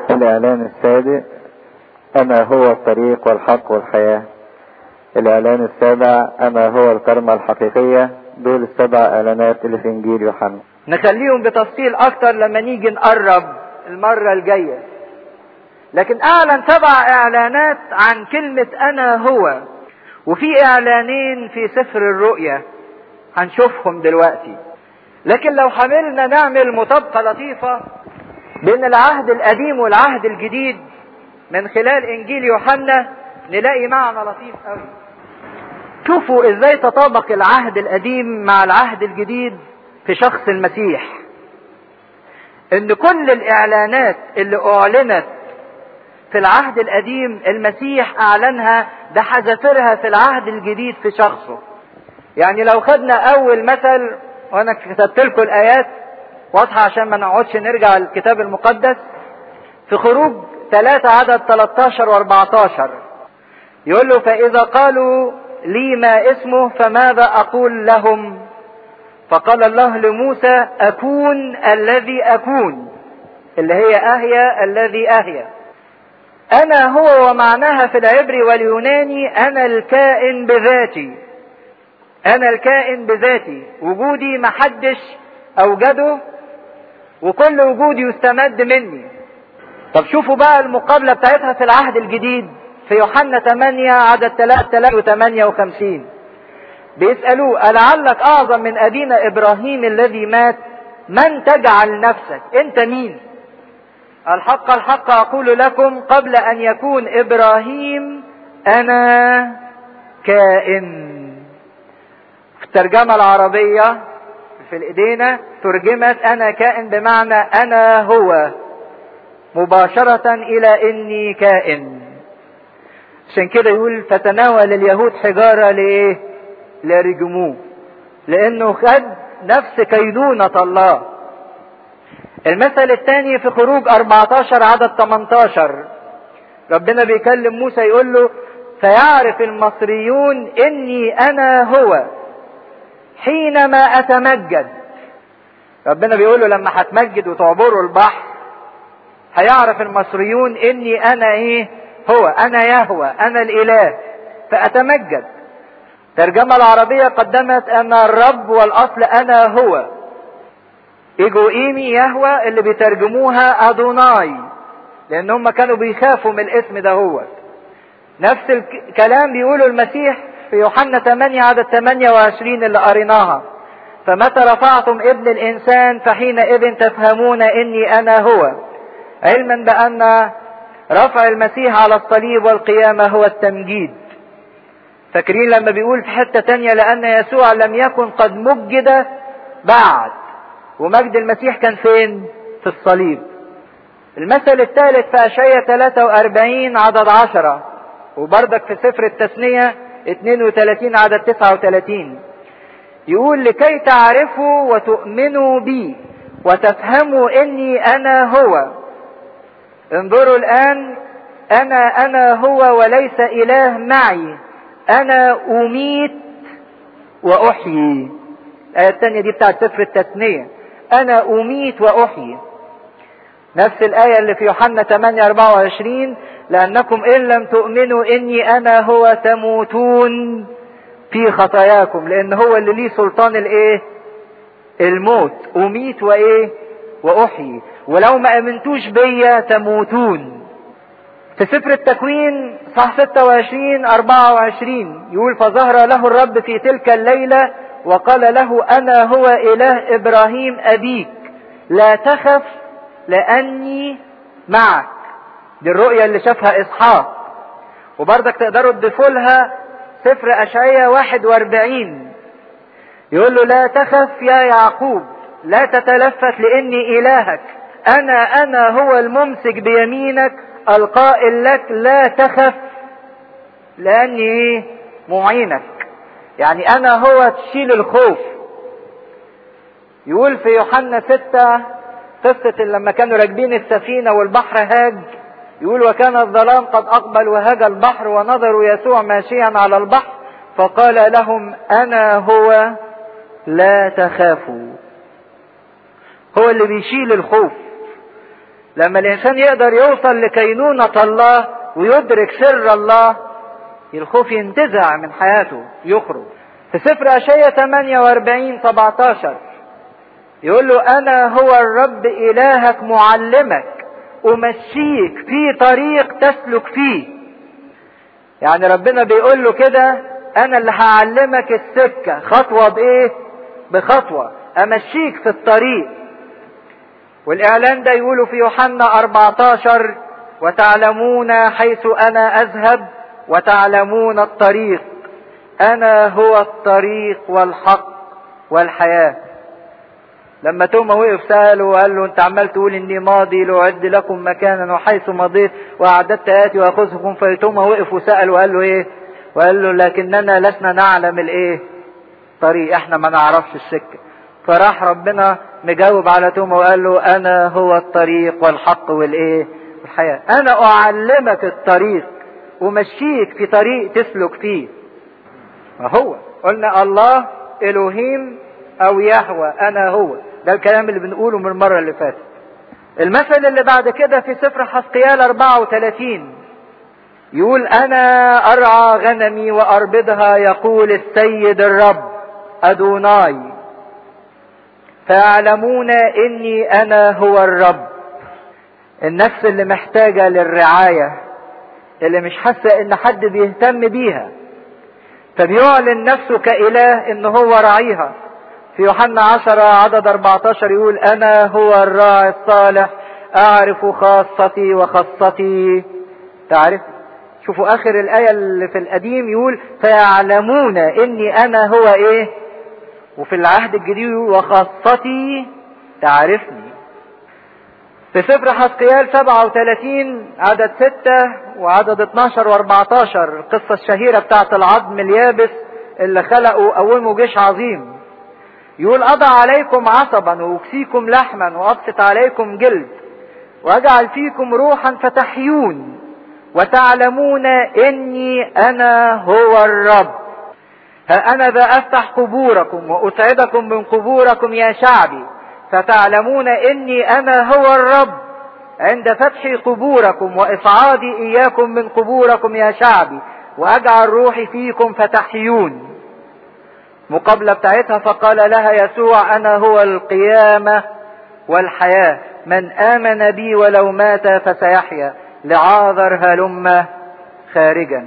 الإعلان السابع أنا هو الطريق والحق والحياة الإعلان السابع أنا هو الكرمة الحقيقية دول السبع إعلانات اللي في إنجيل يوحنا نخليهم بتفصيل أكتر لما نيجي نقرب المرة الجاية لكن أعلن سبع إعلانات عن كلمة أنا هو وفي إعلانين في سفر الرؤيا هنشوفهم دلوقتي لكن لو حملنا نعمل مطابقة لطيفة بين العهد القديم والعهد الجديد من خلال انجيل يوحنا نلاقي معنى لطيف قوي شوفوا ازاي تطابق العهد القديم مع العهد الجديد في شخص المسيح ان كل الاعلانات اللي اعلنت في العهد القديم المسيح اعلنها بحذافيرها في العهد الجديد في شخصه يعني لو خدنا اول مثل وانا كتبت لكم الايات واضحه عشان ما نقعدش نرجع الكتاب المقدس في خروج ثلاثة عدد 13 و14 يقول له فإذا قالوا لي ما اسمه فماذا أقول لهم فقال الله لموسى أكون الذي أكون اللي هي أهيا الذي أهيا أنا هو ومعناها في العبري واليوناني أنا الكائن بذاتي أنا الكائن بذاتي وجودي محدش أوجده وكل وجودي يستمد مني طب شوفوا بقى المقابلة بتاعتها في العهد الجديد في يوحنا 8 عدد 358 بيسألوه ألعلك أعظم من أبينا إبراهيم الذي مات من تجعل نفسك أنت مين الحق الحق أقول لكم قبل أن يكون إبراهيم أنا كائن في الترجمة العربية في الإيدينا ترجمت أنا كائن بمعنى أنا هو مباشرة إلى إني كائن عشان كده يقول فتناول اليهود حجارة لإيه؟ ليرجموه لأنه خد نفس كيدونة الله المثل الثاني في خروج 14 عدد 18 ربنا بيكلم موسى يقول له فيعرف المصريون اني انا هو حينما اتمجد ربنا بيقول له لما هتمجد وتعبروا البحر هيعرف المصريون اني انا ايه هو انا يهوى انا الاله فاتمجد الترجمة العربية قدمت ان الرب والاصل انا هو ايجوئيمي يهوى اللي بيترجموها ادوناي لان هم كانوا بيخافوا من الاسم ده هو نفس الكلام بيقوله المسيح في يوحنا 8 عدد 28 اللي قريناها فمتى رفعتم ابن الانسان فحينئذ تفهمون اني انا هو علما بان رفع المسيح على الصليب والقيامة هو التمجيد فاكرين لما بيقول في حتة تانية لأن يسوع لم يكن قد مجد بعد ومجد المسيح كان فين في الصليب المثل الثالث في أشعية 43 عدد 10 وبردك في سفر التثنية 32 عدد 39 يقول لكي تعرفوا وتؤمنوا بي وتفهموا اني انا هو انظروا الان انا انا هو وليس اله معي انا اميت واحيي الايه الثانيه دي بتاعت سفر التثنيه انا اميت واحيي نفس الايه اللي في يوحنا 8 24 لانكم ان لم تؤمنوا اني انا هو تموتون في خطاياكم لان هو اللي ليه سلطان الايه الموت اميت وايه واحيي ولو ما امنتوش بيا تموتون في سفر التكوين صح 26 24 يقول فظهر له الرب في تلك الليلة وقال له أنا هو إله إبراهيم أبيك لا تخف لأني معك دي الرؤية اللي شافها إسحاق وبرضك تقدروا تضيفوا لها سفر أشعية 41 يقول له لا تخف يا يعقوب لا تتلفت لاني الهك انا انا هو الممسك بيمينك القائل لك لا تخف لاني ايه معينك يعني انا هو تشيل الخوف يقول في يوحنا ستة قصة لما كانوا راكبين السفينة والبحر هاج يقول وكان الظلام قد أقبل وهاج البحر ونظروا يسوع ماشيا على البحر فقال لهم أنا هو لا تخافوا هو اللي بيشيل الخوف لما الانسان يقدر يوصل لكينونة الله ويدرك سر الله الخوف ينتزع من حياته يخرج في سفر اشعياء 48 17 يقول له انا هو الرب الهك معلمك امشيك في طريق تسلك فيه يعني ربنا بيقول له كده انا اللي هعلمك السكة خطوة بايه بخطوة امشيك في الطريق والاعلان ده يقوله في يوحنا 14 وتعلمون حيث انا اذهب وتعلمون الطريق انا هو الطريق والحق والحياه لما توما وقف سأله وقال له انت عمال تقول اني ماضي لاعد لكم مكانا وحيث مضيت واعددت اتي واخذكم فتوما وقف وسأل وقال له ايه وقال له لكننا لسنا نعلم الايه طريق احنا ما نعرفش السكة فراح ربنا مجاوب على توما وقال له انا هو الطريق والحق والايه الحياة انا اعلمك الطريق ومشيك في طريق تسلك فيه وهو قلنا الله الوهيم او يهوى انا هو ده الكلام اللي بنقوله من المرة اللي فاتت المثل اللي بعد كده في سفر حسقيال 34 يقول انا ارعى غنمي واربدها يقول السيد الرب ادوناي فيعلمون اني انا هو الرب النفس اللي محتاجة للرعاية اللي مش حاسة ان حد بيهتم بيها فبيعلن نفسه كإله ان هو راعيها في يوحنا 10 عدد 14 يقول انا هو الراعي الصالح اعرف خاصتي وخاصتي تعرف شوفوا اخر الايه اللي في القديم يقول فيعلمون اني انا هو ايه وفي العهد الجديد يقول وخاصتي تعرفني في سفر حسقيال 37 عدد 6 وعدد 12 و14 القصة الشهيرة بتاعت العظم اليابس اللي خلقوا قوموا جيش عظيم يقول أضع عليكم عصبا وأكسيكم لحما وأبسط عليكم جلد وأجعل فيكم روحا فتحيون وتعلمون إني أنا هو الرب ها أنا ذا أفتح قبوركم وأسعدكم من قبوركم يا شعبي فتعلمون إني أنا هو الرب عند فتح قبوركم وإصعادي إياكم من قبوركم يا شعبي وأجعل روحي فيكم فتحيون مقابلة بتاعتها فقال لها يسوع أنا هو القيامة والحياة من آمن بي ولو مات فسيحيا لعاذر هلم خارجا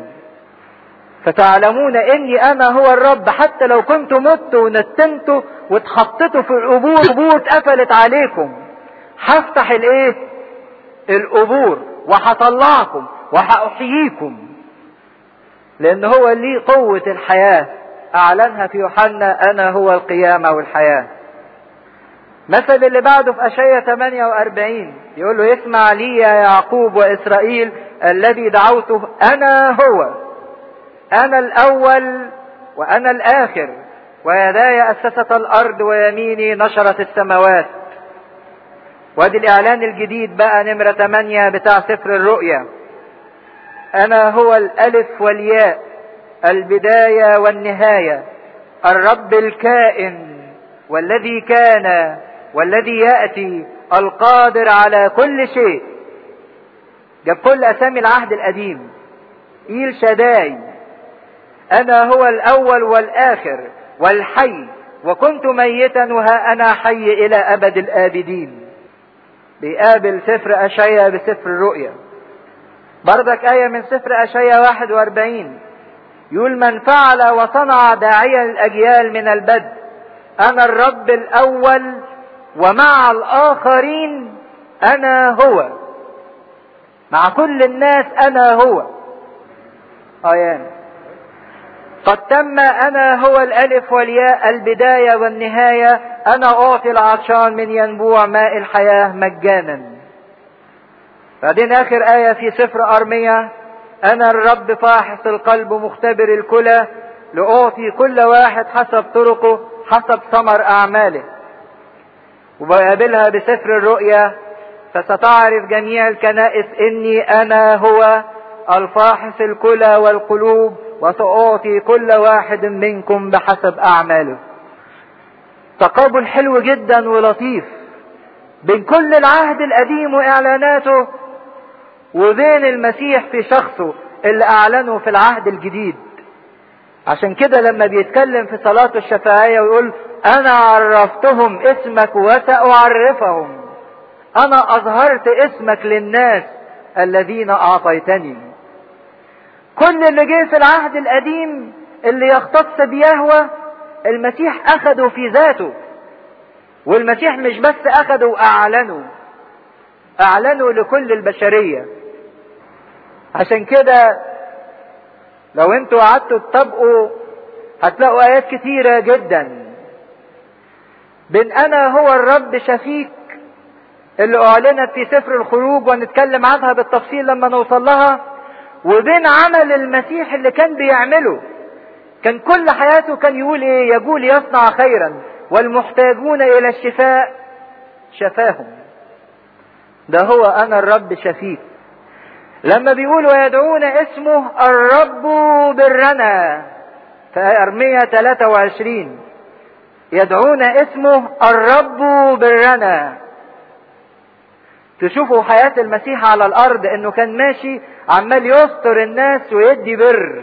فتعلمون اني انا هو الرب حتى لو كنت مت ونتنت واتحطيتوا في القبور قبور اتقفلت عليكم هفتح الايه القبور وهطلعكم وهاحييكم لان هو ليه قوة الحياة اعلنها في يوحنا انا هو القيامة والحياة مثل اللي بعده في اشعياء 48 يقول له اسمع لي يا يعقوب واسرائيل الذي دعوته انا هو انا الاول وانا الاخر ويداي اسست الارض ويميني نشرت السماوات وادي الاعلان الجديد بقى نمرة 8 بتاع سفر الرؤيا انا هو الالف والياء البداية والنهاية الرب الكائن والذي كان والذي يأتي القادر على كل شيء جاب كل اسامي العهد القديم ايل شداي انا هو الاول والاخر والحي وكنت ميتا وها انا حي الى ابد الابدين بيقابل سفر اشعيا بسفر الرؤيا بردك آية من سفر أشعيا 41 يقول من فعل وصنع داعيا الأجيال من البدء أنا الرب الأول ومع الآخرين أنا هو مع كل الناس أنا هو آيان قد تم أنا هو الألف والياء البداية والنهاية أنا أعطي العطشان من ينبوع ماء الحياة مجانا بعدين آخر آية في سفر أرمية أنا الرب فاحص القلب مختبر الكلى لأعطي كل واحد حسب طرقه حسب ثمر أعماله وبقابلها بسفر الرؤيا فستعرف جميع الكنائس إني أنا هو الفاحص الكلى والقلوب وسأعطي كل واحد منكم بحسب أعماله تقابل حلو جدا ولطيف بين كل العهد القديم واعلاناته وبين المسيح في شخصه اللي اعلنه في العهد الجديد عشان كده لما بيتكلم في صلاته الشفاعية ويقول انا عرفتهم اسمك وسأعرفهم انا اظهرت اسمك للناس الذين اعطيتني كل اللي جه في العهد القديم اللي يختص بيهوى المسيح اخده في ذاته والمسيح مش بس اخده واعلنه اعلنه لكل البشرية عشان كده لو انتوا قعدتوا تطبقوا هتلاقوا ايات كتيرة جدا بين انا هو الرب شفيك اللي اعلنت في سفر الخروج ونتكلم عنها بالتفصيل لما نوصل لها وبين عمل المسيح اللي كان بيعمله كان كل حياته كان يقول ايه يقول يصنع خيرا والمحتاجون الى الشفاء شفاهم ده هو انا الرب شفيك لما بيقول ويدعون اسمه الرب برنا في ارمية 23 يدعون اسمه الرب برنا تشوفوا حياة المسيح على الارض انه كان ماشي عمال يستر الناس ويدي بر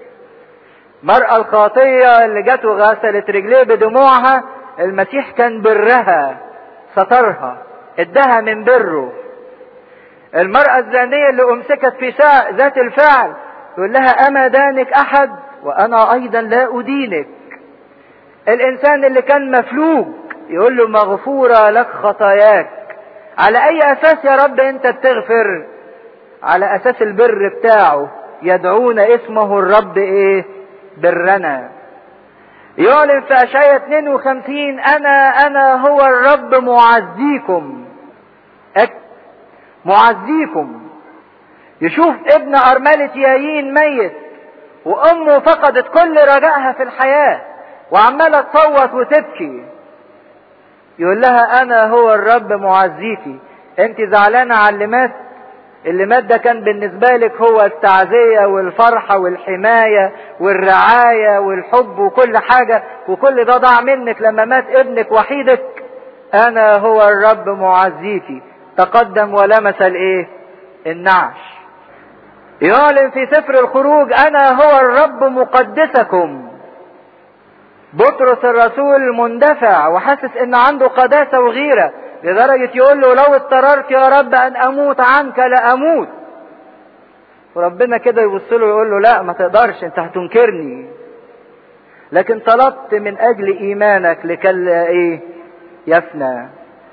المرأة الخاطية اللي جت وغسلت رجليه بدموعها المسيح كان برها سترها ادها من بره المرأة الزانية اللي امسكت في ساعة ذات الفعل يقول لها اما دانك احد وانا ايضا لا ادينك الانسان اللي كان مفلوج يقول له مغفورة لك خطاياك على اي اساس يا رب انت بتغفر على اساس البر بتاعه يدعون اسمه الرب ايه برنا يعلن في اشعياء 52 انا انا هو الرب معزيكم أك معزيكم يشوف ابن ارملة يايين ميت وامه فقدت كل رجائها في الحياة وعمالة تصوت وتبكي يقول لها انا هو الرب معزيكي انت زعلانة على اللي مات اللي مات ده كان بالنسبة لك هو التعزية والفرحة والحماية والرعاية والحب وكل حاجة وكل ده ضاع منك لما مات ابنك وحيدك انا هو الرب معزيكي تقدم ولمس الايه النعش يعلن في سفر الخروج انا هو الرب مقدسكم بطرس الرسول مندفع وحاسس ان عنده قداسة وغيرة لدرجة يقول له لو اضطررت يا رب ان اموت عنك لاموت وربنا كده يبص له ويقول له لا ما تقدرش انت هتنكرني لكن طلبت من اجل ايمانك لكلا ايه يفنى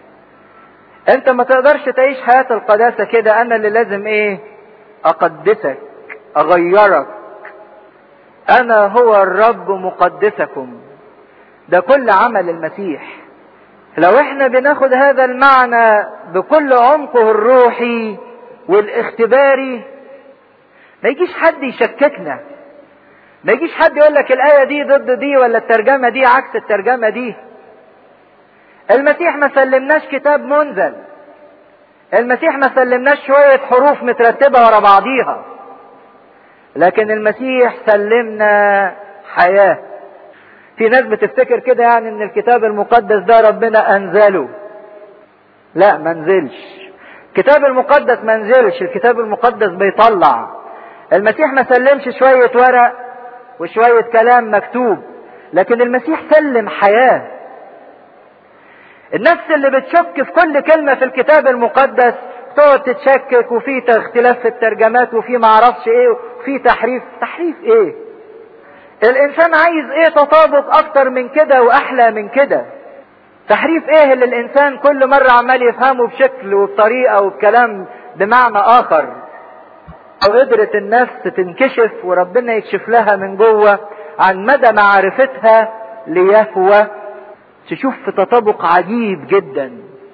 انت ما تقدرش تعيش حياة القداسة كده انا اللي لازم ايه اقدسك اغيرك انا هو الرب مقدسكم ده كل عمل المسيح لو احنا بناخد هذا المعنى بكل عمقه الروحي والاختباري ما يجيش حد يشككنا ما يجيش حد يقول لك الآية دي ضد دي ولا الترجمة دي عكس الترجمة دي المسيح ما سلمناش كتاب منزل المسيح ما سلمناش شوية حروف مترتبة ورا بعضيها لكن المسيح سلمنا حياة في ناس بتفتكر كده يعني ان الكتاب المقدس ده ربنا انزله لا ما نزلش الكتاب المقدس ما نزلش الكتاب المقدس بيطلع المسيح ما سلمش شوية ورق وشوية كلام مكتوب لكن المسيح سلم حياة النفس اللي بتشك في كل كلمة في الكتاب المقدس تقعد تتشكك وفي اختلاف في الترجمات وفي معرفش ايه وفي تحريف تحريف ايه الانسان عايز ايه تطابق اكتر من كده واحلى من كده تحريف ايه اللي الانسان كل مرة عمال يفهمه بشكل وبطريقة وبكلام بمعنى اخر او قدرت النفس تنكشف وربنا يكشف لها من جوه عن مدى معرفتها ليهوى تشوف في تطابق عجيب جدا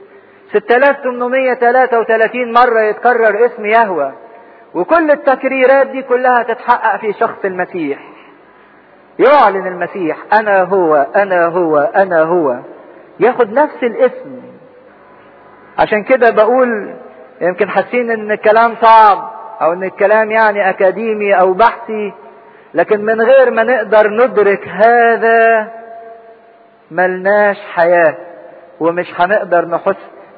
6833 مرة يتكرر اسم يهوى وكل التكريرات دي كلها تتحقق في شخص المسيح يعلن المسيح انا هو انا هو انا هو ياخد نفس الاسم عشان كده بقول يمكن حاسين ان الكلام صعب او ان الكلام يعني اكاديمي او بحثي لكن من غير ما نقدر ندرك هذا ملناش حياة ومش هنقدر نحس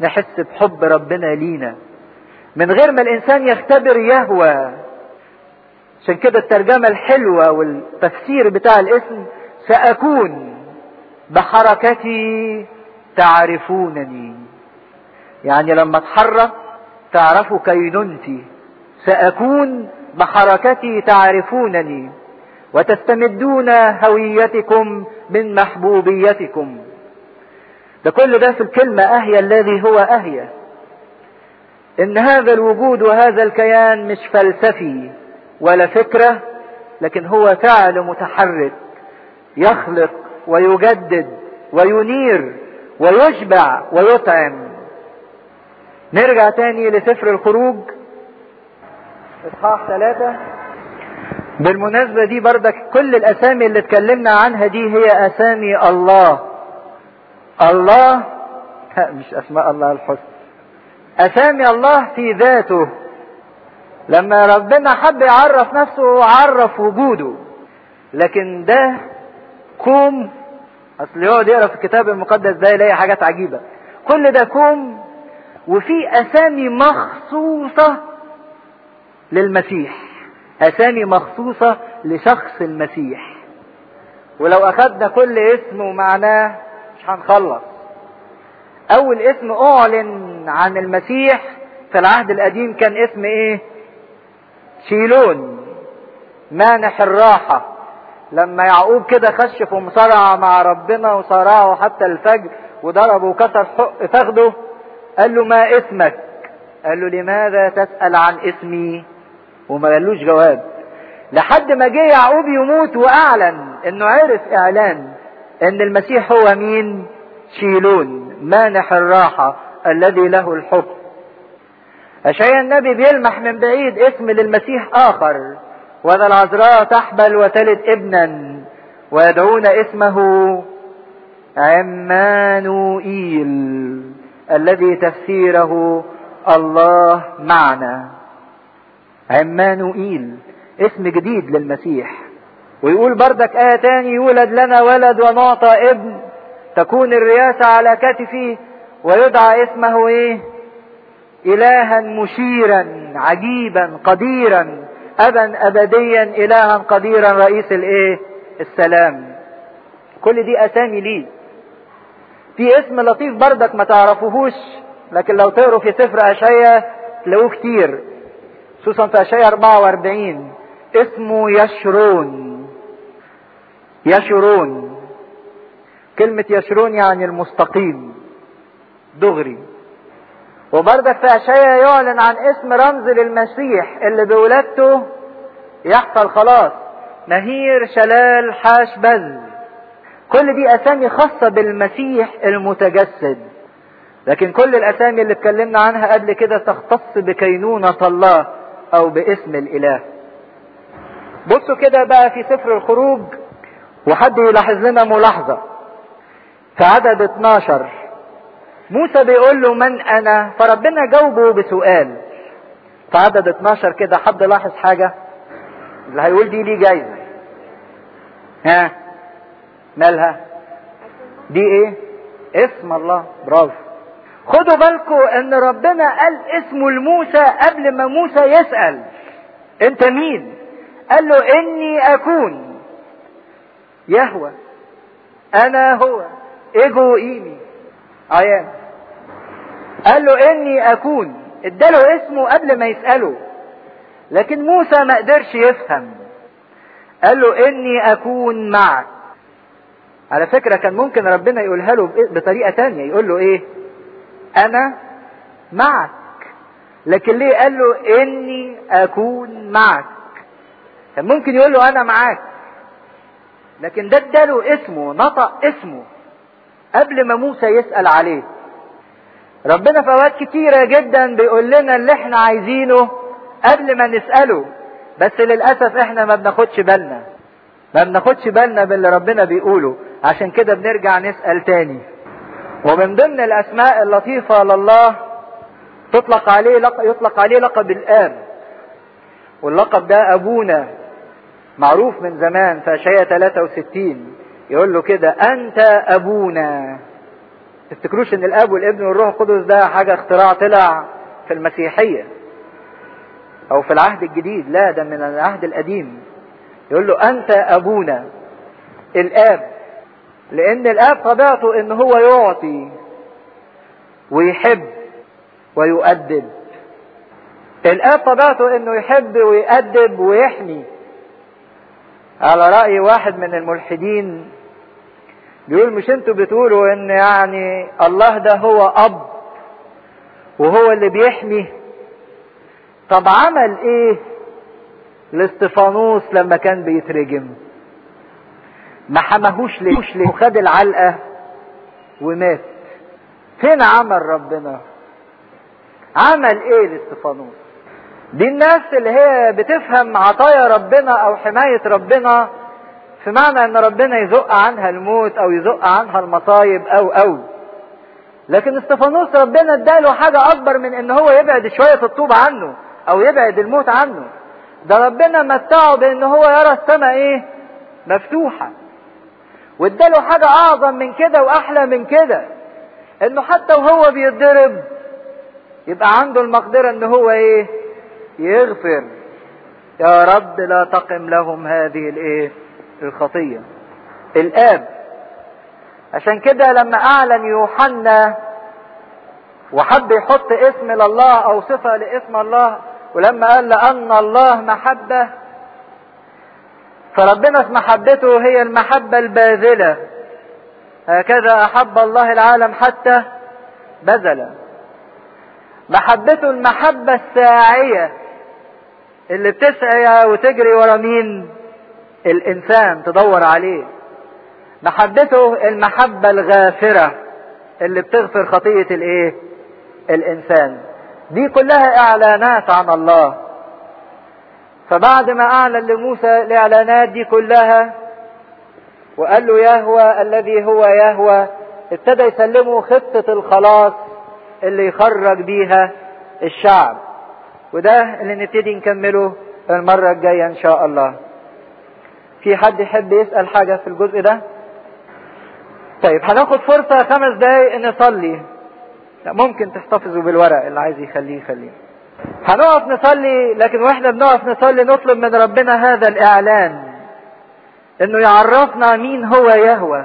نحس بحب ربنا لينا من غير ما الانسان يختبر يهوى عشان كده الترجمة الحلوة والتفسير بتاع الاسم سأكون بحركتي تعرفونني يعني لما اتحرك تعرفوا كينونتي سأكون بحركتي تعرفونني وتستمدون هويتكم من محبوبيتكم ده كل ده في الكلمة أهيا الذي هو أهيا إن هذا الوجود وهذا الكيان مش فلسفي ولا فكرة لكن هو فعل متحرك يخلق ويجدد وينير ويشبع ويطعم نرجع تاني لسفر الخروج اصحاح ثلاثة بالمناسبة دي بردك كل الاسامي اللي اتكلمنا عنها دي هي اسامي الله الله مش اسماء الله الحسنى اسامي الله في ذاته لما ربنا حب يعرف نفسه عرف وجوده لكن ده كوم اصل يقعد يقرا في الكتاب المقدس ده يلاقي حاجات عجيبه كل ده كوم وفي اسامي مخصوصه للمسيح اسامي مخصوصه لشخص المسيح ولو اخدنا كل اسم ومعناه مش هنخلص اول اسم اعلن عن المسيح في العهد القديم كان اسم ايه شيلون مانح الراحة لما يعقوب كده خش في مصارعة مع ربنا وصارعه حتى الفجر وضربه وكسر حق فخده قال له ما اسمك قال له لماذا تسأل عن اسمي وما قالوش جواب لحد ما جه يعقوب يموت واعلن انه عرف اعلان ان المسيح هو مين شيلون مانح الراحة الذي له الحكم أشعيا النبي بيلمح من بعيد اسم للمسيح آخر وذا العذراء تحبل وتلد ابنا ويدعون اسمه عمانوئيل الذي تفسيره الله معنا عمانوئيل اسم جديد للمسيح ويقول بردك آية تاني يولد لنا ولد ونعطى ابن تكون الرياسة على كتفه ويدعى اسمه ايه إلها مشيرا عجيبا قديرا أبا أبديا إلها قديرا رئيس الإيه؟ السلام. كل دي أسامي ليه. في اسم لطيف بردك ما تعرفوهوش لكن لو تقروا في سفر أشعيا تلاقوه كتير خصوصا في أشعيا 44 اسمه يشرون. يشرون. كلمة يشرون يعني المستقيم. دغري. وبردك في اشعيا يعلن عن اسم رمز للمسيح اللي بولادته يحصل خلاص نهير شلال حاش بل كل دي اسامي خاصة بالمسيح المتجسد لكن كل الاسامي اللي اتكلمنا عنها قبل كده تختص بكينونة الله او باسم الاله بصوا كده بقى في سفر الخروج وحد يلاحظ لنا ملاحظة في عدد 12 موسى بيقول له من انا فربنا جاوبه بسؤال في عدد 12 كده حد لاحظ حاجة اللي هيقول دي ليه جايزة ها مالها دي ايه اسم الله برافو خدوا بالكم ان ربنا قال اسمه لموسى قبل ما موسى يسأل انت مين قال له اني اكون يهوى انا هو ايجو ايمي عيان قال له اني اكون اداله اسمه قبل ما يسأله لكن موسى ما قدرش يفهم قال له اني اكون معك على فكرة كان ممكن ربنا يقولها له بطريقة تانية يقول له ايه انا معك لكن ليه قال له اني اكون معك كان ممكن يقول له انا معاك لكن ده اداله اسمه نطق اسمه قبل ما موسى يسأل عليه ربنا في اوقات كتيرة جدا بيقول لنا اللي احنا عايزينه قبل ما نسأله بس للأسف احنا ما بناخدش بالنا ما بناخدش بالنا باللي ربنا بيقوله عشان كده بنرجع نسأل تاني ومن ضمن الأسماء اللطيفة لله تطلق عليه لق... يطلق عليه لقب الآب واللقب ده أبونا معروف من زمان في أشعياء 63 يقول له كده أنت أبونا تفتكروش ان الاب والابن والروح القدس ده حاجة اختراع طلع في المسيحية او في العهد الجديد لا ده من العهد القديم يقول له انت ابونا الاب لان الاب طبيعته ان هو يعطي ويحب ويؤدب الاب طبيعته انه يحب ويأدب ويحمي على رأي واحد من الملحدين بيقول مش انتوا بتقولوا ان يعني الله ده هو اب وهو اللي بيحمي طب عمل ايه لاستفانوس لما كان بيترجم ما حماهوش ليه وخد العلقة ومات فين عمل ربنا عمل ايه لاستفانوس دي الناس اللي هي بتفهم عطايا ربنا او حماية ربنا في معنى ان ربنا يزق عنها الموت او يزق عنها المصايب او او لكن استفانوس ربنا اداله حاجة اكبر من ان هو يبعد شوية الطوب عنه او يبعد الموت عنه ده ربنا متعه بان هو يرى السماء ايه مفتوحة واداله حاجة اعظم من كده واحلى من كده انه حتى وهو بيتضرب يبقى عنده المقدرة ان هو ايه يغفر يا رب لا تقم لهم هذه الايه الخطية الاب عشان كده لما اعلن يوحنا وحب يحط اسم لله او صفة لاسم الله ولما قال لان الله محبة فربنا في محبته هي المحبة الباذلة هكذا احب الله العالم حتى بذل محبته المحبة الساعية اللي بتسعى وتجري ورا مين الانسان تدور عليه محبته المحبة الغافرة اللي بتغفر خطية الايه الانسان دي كلها اعلانات عن الله فبعد ما اعلن لموسى الاعلانات دي كلها وقال له يهوى الذي هو يهوى ابتدى يسلمه خطة الخلاص اللي يخرج بيها الشعب وده اللي نبتدي نكمله المرة الجاية ان شاء الله في حد يحب يسأل حاجة في الجزء ده طيب هناخد فرصة خمس دقايق نصلي لا ممكن تحتفظوا بالورق اللي عايز يخليه يخليه هنقف نصلي لكن واحنا بنقف نصلي نطلب من ربنا هذا الاعلان انه يعرفنا مين هو يهوى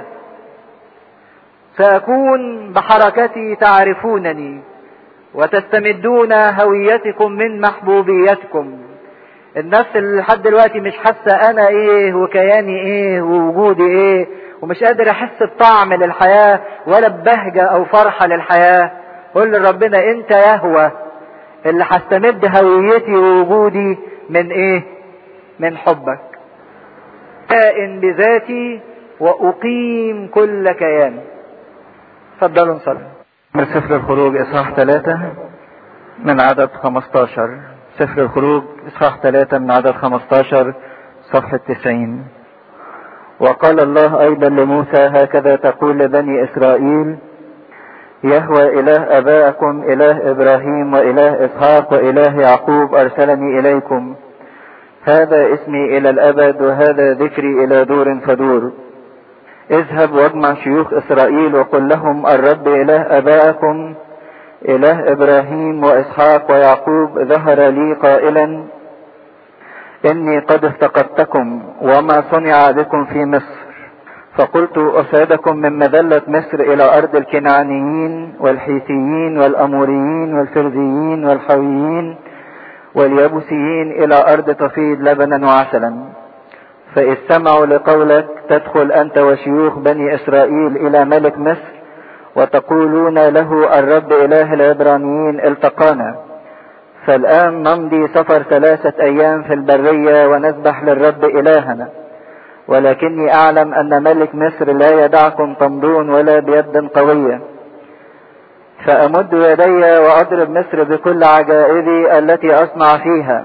ساكون بحركتي تعرفونني وتستمدون هويتكم من محبوبيتكم النفس اللي لحد دلوقتي مش حاسه انا ايه وكياني ايه ووجودي ايه ومش قادر احس بطعم للحياه ولا ببهجه او فرحه للحياه قول لربنا انت يهوى اللي هستمد هويتي ووجودي من ايه من حبك كائن بذاتي واقيم كل كيان تفضلوا نصلي من سفر الخروج اصحاح ثلاثة من عدد 15 سفر الخروج اصحاح ثلاثة من عدد 15 صفحة 90 وقال الله ايضا لموسى هكذا تقول لبني اسرائيل يهوى اله ابائكم اله ابراهيم واله اسحاق واله يعقوب ارسلني اليكم هذا اسمي الى الابد وهذا ذكري الى دور فدور اذهب واجمع شيوخ اسرائيل وقل لهم الرب اله ابائكم اله ابراهيم واسحاق ويعقوب ظهر لي قائلا اني قد افتقدتكم وما صنع بكم في مصر فقلت اصعدكم من مذلة مصر الى ارض الكنعانيين والحيثيين والاموريين والفرزيين والحويين واليابوسيين الى ارض تفيض لبنا وعسلا فإذ سمعوا لقولك تدخل أنت وشيوخ بني إسرائيل إلى ملك مصر وتقولون له الرب إله العبرانيين التقانا فالآن نمضي سفر ثلاثة أيام في البرية ونذبح للرب إلهنا ولكني أعلم أن ملك مصر لا يدعكم تمضون ولا بيد قوية فأمد يدي وأضرب مصر بكل عجائبي التي أصنع فيها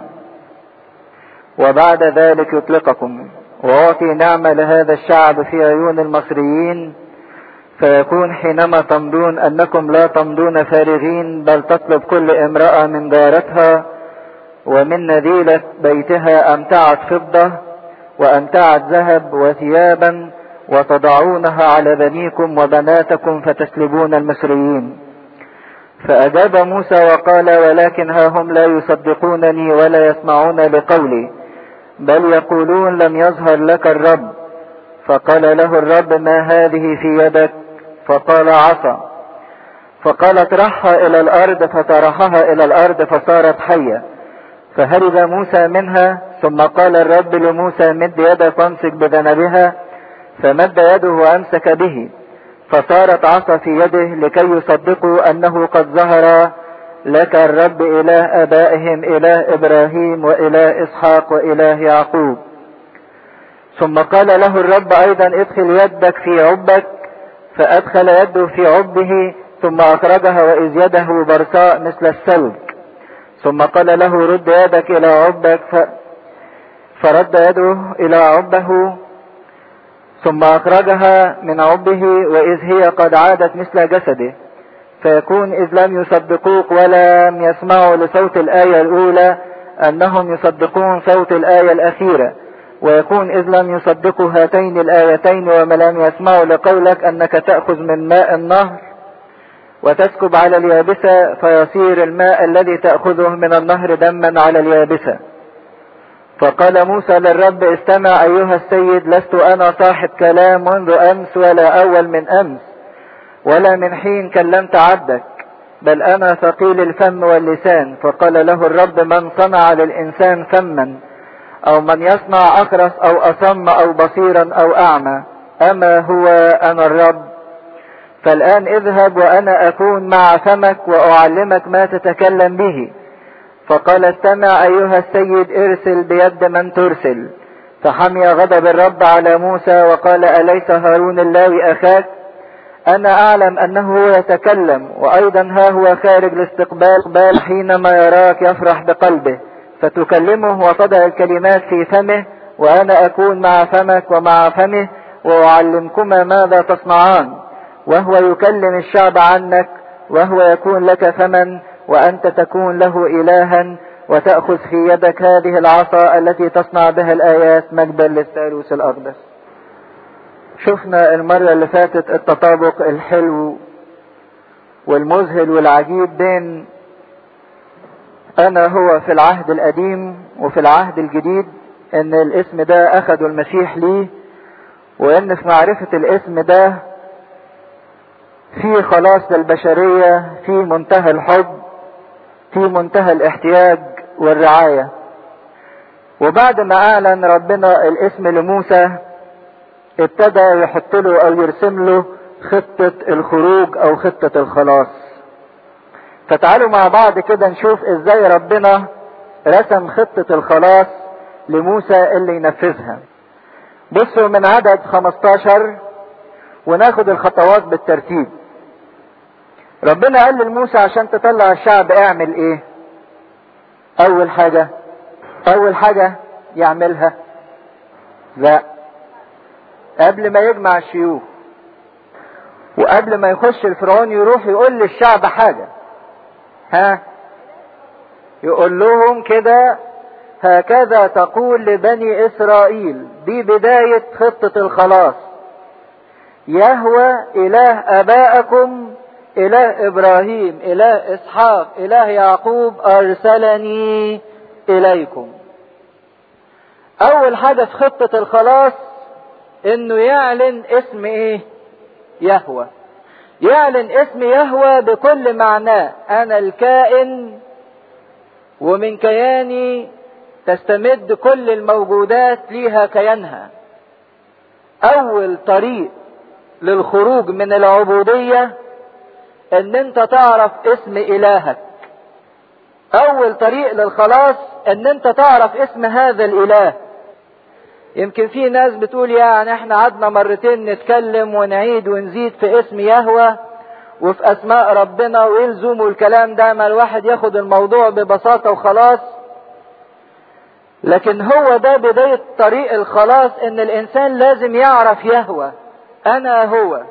وبعد ذلك يطلقكم وأعطي نعمة لهذا الشعب في عيون المصريين فيكون حينما تمضون أنكم لا تمضون فارغين بل تطلب كل امرأة من دارتها ومن نذيلة بيتها أمتعة فضة وأمتعة ذهب وثيابا وتضعونها على بنيكم وبناتكم فتسلبون المصريين فأجاب موسى وقال ولكن ها هم لا يصدقونني ولا يسمعون لقولي بل يقولون لم يظهر لك الرب فقال له الرب ما هذه في يدك فقال عصا فقال اطرحها الى الارض فطرحها الى الارض فصارت حية فهرب موسى منها ثم قال الرب لموسى مد يدك وامسك بذنبها فمد يده وامسك به فصارت عصا في يده لكي يصدقوا انه قد ظهر لك الرب اله ابائهم اله ابراهيم واله اسحاق واله يعقوب ثم قال له الرب ايضا ادخل يدك في عبك فادخل يده في عبه ثم اخرجها واذ يده برصاء مثل الثلج ثم قال له رد يدك الى عبك ف... فرد يده الى عبه ثم اخرجها من عبه واذ هي قد عادت مثل جسده فيكون اذ لم يصدقوك ولم يسمعوا لصوت الايه الاولى انهم يصدقون صوت الايه الاخيره ويكون إذ لم يصدقوا هاتين الآيتين وما لم يسمعوا لقولك أنك تأخذ من ماء النهر وتسكب على اليابسة فيصير الماء الذي تأخذه من النهر دما على اليابسة فقال موسى للرب استمع أيها السيد لست أنا صاحب كلام منذ أمس ولا أول من أمس ولا من حين كلمت عبدك بل أنا ثقيل الفم واللسان فقال له الرب من صنع للإنسان فما او من يصنع اخرس او اصم او بصيرا او اعمى اما هو انا الرب فالان اذهب وانا اكون مع فمك واعلمك ما تتكلم به فقال استمع ايها السيد ارسل بيد من ترسل فحمي غضب الرب على موسى وقال اليس هارون اللاوي اخاك انا اعلم انه هو يتكلم وايضا ها هو خارج لاستقبال حينما يراك يفرح بقلبه فتكلمه وتضع الكلمات في فمه وانا اكون مع فمك ومع فمه واعلمكما ماذا تصنعان وهو يكلم الشعب عنك وهو يكون لك فمن وانت تكون له الها وتأخذ في يدك هذه العصا التي تصنع بها الآيات مجدا للثالوث الأقدس شفنا المرة اللي فاتت التطابق الحلو والمذهل والعجيب بين انا هو في العهد القديم وفي العهد الجديد ان الاسم ده اخده المسيح ليه وان في معرفة الاسم ده في خلاص للبشرية في منتهى الحب في منتهى الاحتياج والرعاية وبعد ما اعلن ربنا الاسم لموسى ابتدى يحط له او يرسم له خطة الخروج او خطة الخلاص فتعالوا مع بعض كده نشوف ازاي ربنا رسم خطة الخلاص لموسى اللي ينفذها بصوا من عدد 15 وناخد الخطوات بالترتيب ربنا قال لموسى عشان تطلع الشعب اعمل ايه اول حاجة اول حاجة يعملها لا قبل ما يجمع الشيوخ وقبل ما يخش الفرعون يروح يقول للشعب حاجة ها يقول لهم كده هكذا تقول لبني اسرائيل دي بداية خطة الخلاص يهوى اله ابائكم اله ابراهيم اله اسحاق اله يعقوب ارسلني اليكم اول حاجة في خطة الخلاص انه يعلن اسم ايه يهوى يعلن اسم يهوى بكل معناه انا الكائن ومن كياني تستمد كل الموجودات ليها كيانها اول طريق للخروج من العبودية ان انت تعرف اسم الهك اول طريق للخلاص ان انت تعرف اسم هذا الاله يمكن في ناس بتقول يعني احنا قعدنا مرتين نتكلم ونعيد ونزيد في اسم يهوى وفي اسماء ربنا ويلزموا الكلام ده ما الواحد ياخد الموضوع ببساطة وخلاص لكن هو ده بداية طريق الخلاص ان الانسان لازم يعرف يهوى انا هو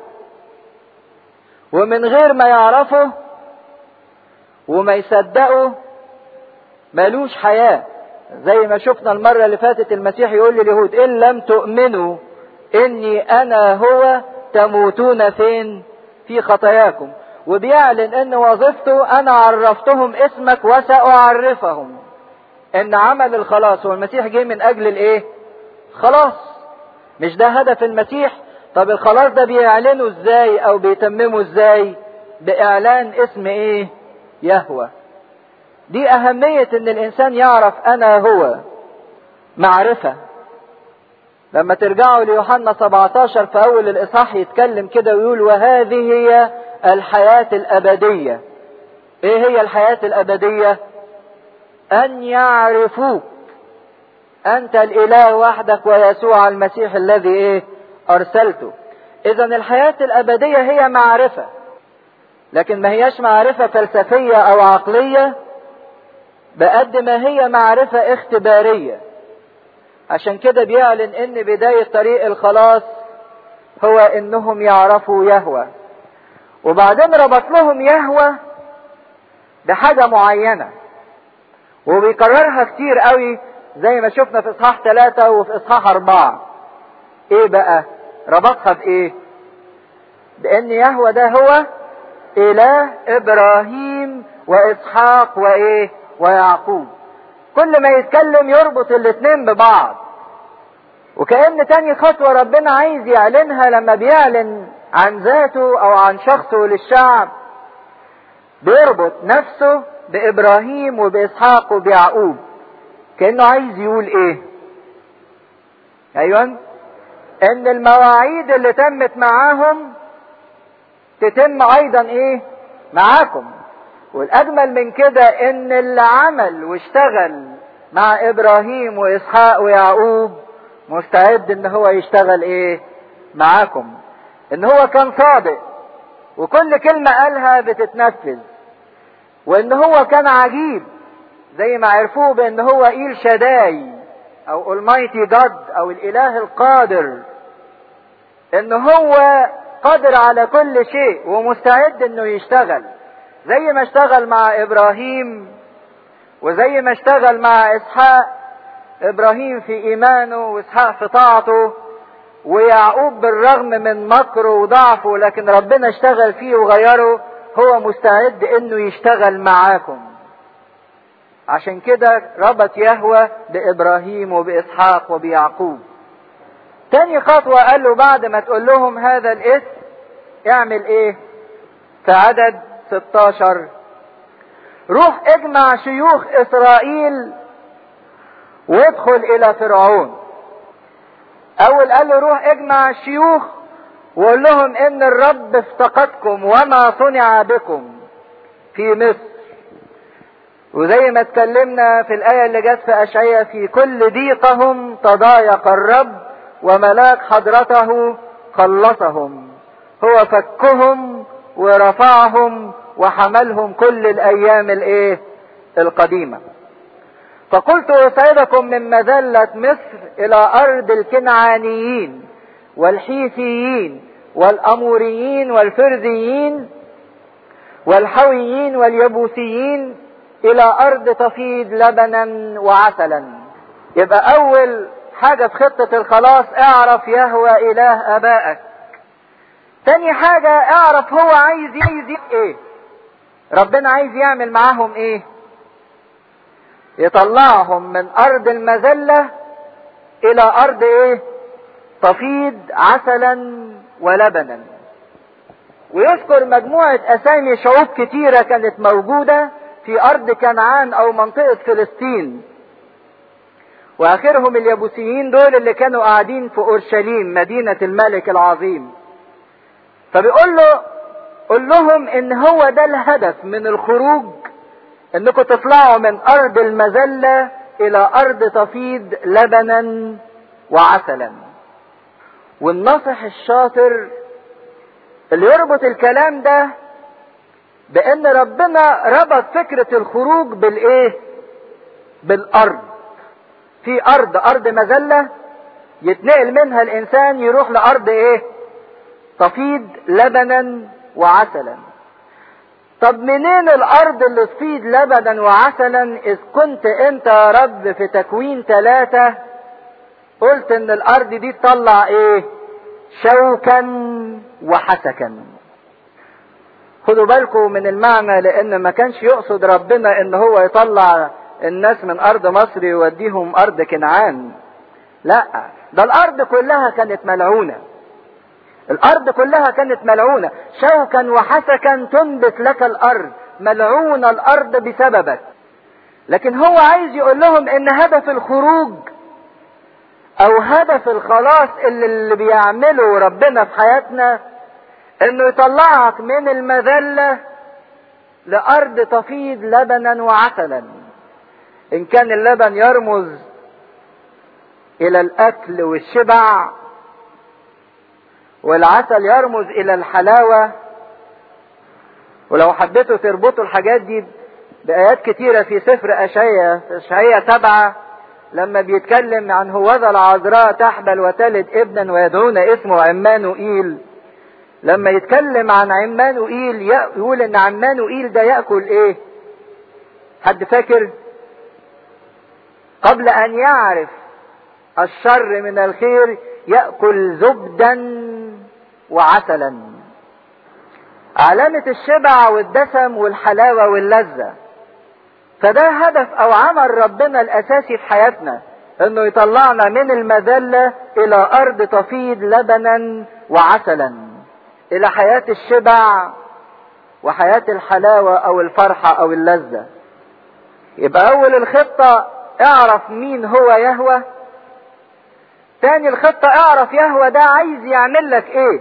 ومن غير ما يعرفه وما يصدقه ملوش حياه زي ما شفنا المرة اللي فاتت المسيح يقول لليهود إن لم تؤمنوا اني انا هو تموتون فين في خطاياكم وبيعلن ان وظيفته انا عرفتهم اسمك وساعرفهم ان عمل الخلاص والمسيح جه من اجل الايه خلاص مش ده هدف المسيح طب الخلاص ده بيعلنه ازاي او بيتممه ازاي باعلان اسم ايه يهوه دي اهميه ان الانسان يعرف انا هو معرفه لما ترجعوا ليوحنا 17 في اول الاصحاح يتكلم كده ويقول وهذه هي الحياه الابديه ايه هي الحياه الابديه ان يعرفوك انت الاله وحدك ويسوع المسيح الذي ايه ارسلته اذا الحياه الابديه هي معرفه لكن ما هياش معرفه فلسفيه او عقليه بقد ما هي معرفه اختباريه عشان كده بيعلن ان بدايه طريق الخلاص هو انهم يعرفوا يهوى وبعدين ربط لهم يهوى بحاجه معينه وبيكررها كتير قوي زي ما شفنا في اصحاح ثلاثة وفي اصحاح أربعة. ايه بقى؟ ربطها بايه؟ بان يهوى ده هو اله ابراهيم واسحاق وايه؟ ويعقوب. كل ما يتكلم يربط الاتنين ببعض. وكأن تاني خطوة ربنا عايز يعلنها لما بيعلن عن ذاته او عن شخصه للشعب بيربط نفسه بابراهيم وباسحاق وبيعقوب كانه عايز يقول ايه ايوه ان المواعيد اللي تمت معاهم تتم ايضا ايه معاكم والاجمل من كده ان اللي عمل واشتغل مع ابراهيم واسحاق ويعقوب مستعد ان هو يشتغل ايه معاكم ان هو كان صادق وكل كلمة قالها بتتنفذ وان هو كان عجيب زي ما عرفوه بان هو ايل شداي او المايتي جاد او الاله القادر ان هو قادر على كل شيء ومستعد انه يشتغل زي ما اشتغل مع ابراهيم وزي ما اشتغل مع اسحاق ابراهيم في ايمانه واسحاق في طاعته ويعقوب بالرغم من مكره وضعفه لكن ربنا اشتغل فيه وغيره هو مستعد انه يشتغل معاكم عشان كده ربط يهوى بابراهيم وباسحاق وبيعقوب تاني خطوة قال له بعد ما تقول لهم هذا الاسم اعمل ايه في عدد 16 روح اجمع شيوخ اسرائيل وادخل الى فرعون اول قال له روح اجمع الشيوخ وقول لهم ان الرب افتقدكم وما صنع بكم في مصر وزي ما اتكلمنا في الآية اللي جت في أشعية في كل ضيقهم تضايق الرب وملاك حضرته خلصهم هو فكهم ورفعهم وحملهم كل الأيام الإيه؟ القديمة. فقلت أسعدكم من مذلة مصر إلى أرض الكنعانيين والحيثيين والأموريين والفرزيين والحويين واليبوسيين إلى أرض تفيض لبنا وعسلا يبقى أول حاجة في خطة الخلاص اعرف يهوى إله آبائك تاني حاجة اعرف هو عايز عايز ايه ربنا عايز يعمل معاهم ايه يطلعهم من ارض المذلة الى ارض ايه تفيض عسلا ولبنا ويذكر مجموعة اسامي شعوب كتيرة كانت موجودة في ارض كنعان او منطقة فلسطين واخرهم اليبوسيين دول اللي كانوا قاعدين في اورشليم مدينة الملك العظيم فبيقول له قول لهم ان هو ده الهدف من الخروج انكم تطلعوا من ارض المذلة الى ارض تفيض لبنا وعسلا والناصح الشاطر اللي يربط الكلام ده بان ربنا ربط فكرة الخروج بالايه بالارض في ارض ارض مذلة يتنقل منها الانسان يروح لارض ايه تفيض لبنا وعسلا طب منين الارض اللي تفيض لبنا وعسلا اذ كنت انت يا رب في تكوين ثلاثة قلت ان الارض دي تطلع ايه شوكا وحسكا خدوا بالكم من المعنى لان ما كانش يقصد ربنا ان هو يطلع الناس من ارض مصر يوديهم ارض كنعان لا ده الارض كلها كانت ملعونه الارض كلها كانت ملعونه شوكا وحسكا تنبت لك الارض ملعونه الارض بسببك لكن هو عايز يقول لهم ان هدف الخروج او هدف الخلاص اللي, اللي بيعمله ربنا في حياتنا انه يطلعك من المذلة لارض تفيض لبنا وعسلا ان كان اللبن يرمز الى الاكل والشبع والعسل يرمز الى الحلاوة ولو حبيتوا تربطوا الحاجات دي بآيات كتيرة في سفر أشعية في أشعية سبعة لما بيتكلم عن هوذا العذراء تحبل وتلد ابنا ويدعون اسمه عمانوئيل لما يتكلم عن عمانوئيل يقول ان عمانوئيل ده يأكل ايه حد فاكر قبل ان يعرف الشر من الخير يأكل زبدا وعسلا علامة الشبع والدسم والحلاوة واللذة فده هدف او عمل ربنا الاساسي في حياتنا انه يطلعنا من المذلة الى ارض تفيض لبنا وعسلا الى حياة الشبع وحياة الحلاوة او الفرحة او اللذة يبقى اول الخطة اعرف مين هو يهوى تاني الخطة اعرف يهوى ده عايز يعمل لك ايه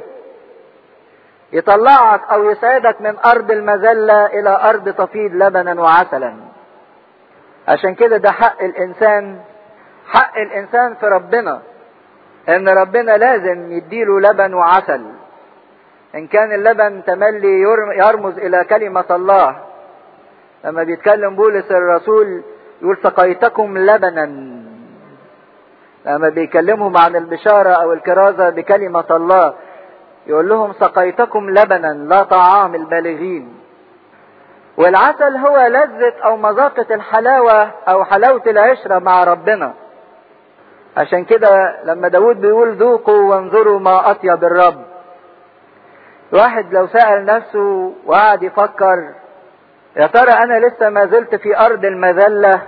يطلعك او يسعدك من ارض المذلة الى ارض تفيض لبنا وعسلا عشان كده ده حق الانسان حق الانسان في ربنا ان ربنا لازم يديله لبن وعسل ان كان اللبن تملي يرمز الى كلمة الله لما بيتكلم بولس الرسول يقول سقيتكم لبنا لما بيكلمهم عن البشارة او الكرازة بكلمة الله يقول لهم سقيتكم لبنا لا طعام البالغين والعسل هو لذة او مذاقة الحلاوة او حلاوة العشرة مع ربنا عشان كده لما داود بيقول ذوقوا وانظروا ما اطيب الرب واحد لو سأل نفسه وقعد يفكر يا ترى انا لسه ما زلت في ارض المذلة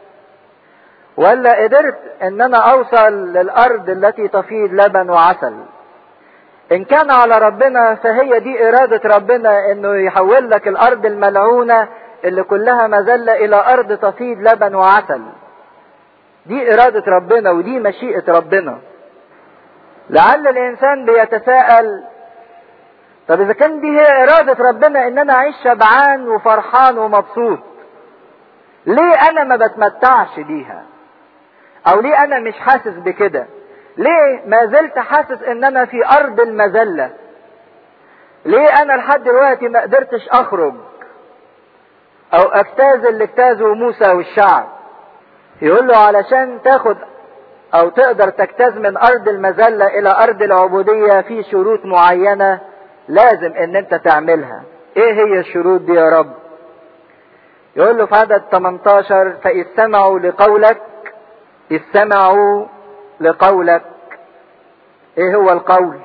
ولا قدرت ان انا اوصل للارض التي تفيض لبن وعسل ان كان على ربنا فهي دي ارادة ربنا انه يحول لك الارض الملعونة اللي كلها مذلة الى ارض تفيض لبن وعسل دي ارادة ربنا ودي مشيئة ربنا لعل الانسان بيتساءل طب اذا كان دي هي ارادة ربنا ان انا اعيش شبعان وفرحان ومبسوط ليه انا ما بتمتعش بيها او ليه انا مش حاسس بكده ليه ما زلت حاسس ان انا في ارض المذلة ليه انا لحد دلوقتي ما قدرتش اخرج او اجتاز اللي اجتازه موسى والشعب يقول له علشان تاخد او تقدر تجتاز من ارض المذلة الى ارض العبودية في شروط معينة لازم ان انت تعملها ايه هي الشروط دي يا رب يقول له في عدد 18 فإذ سمعوا لقولك إذ سمعوا لقولك ايه هو القول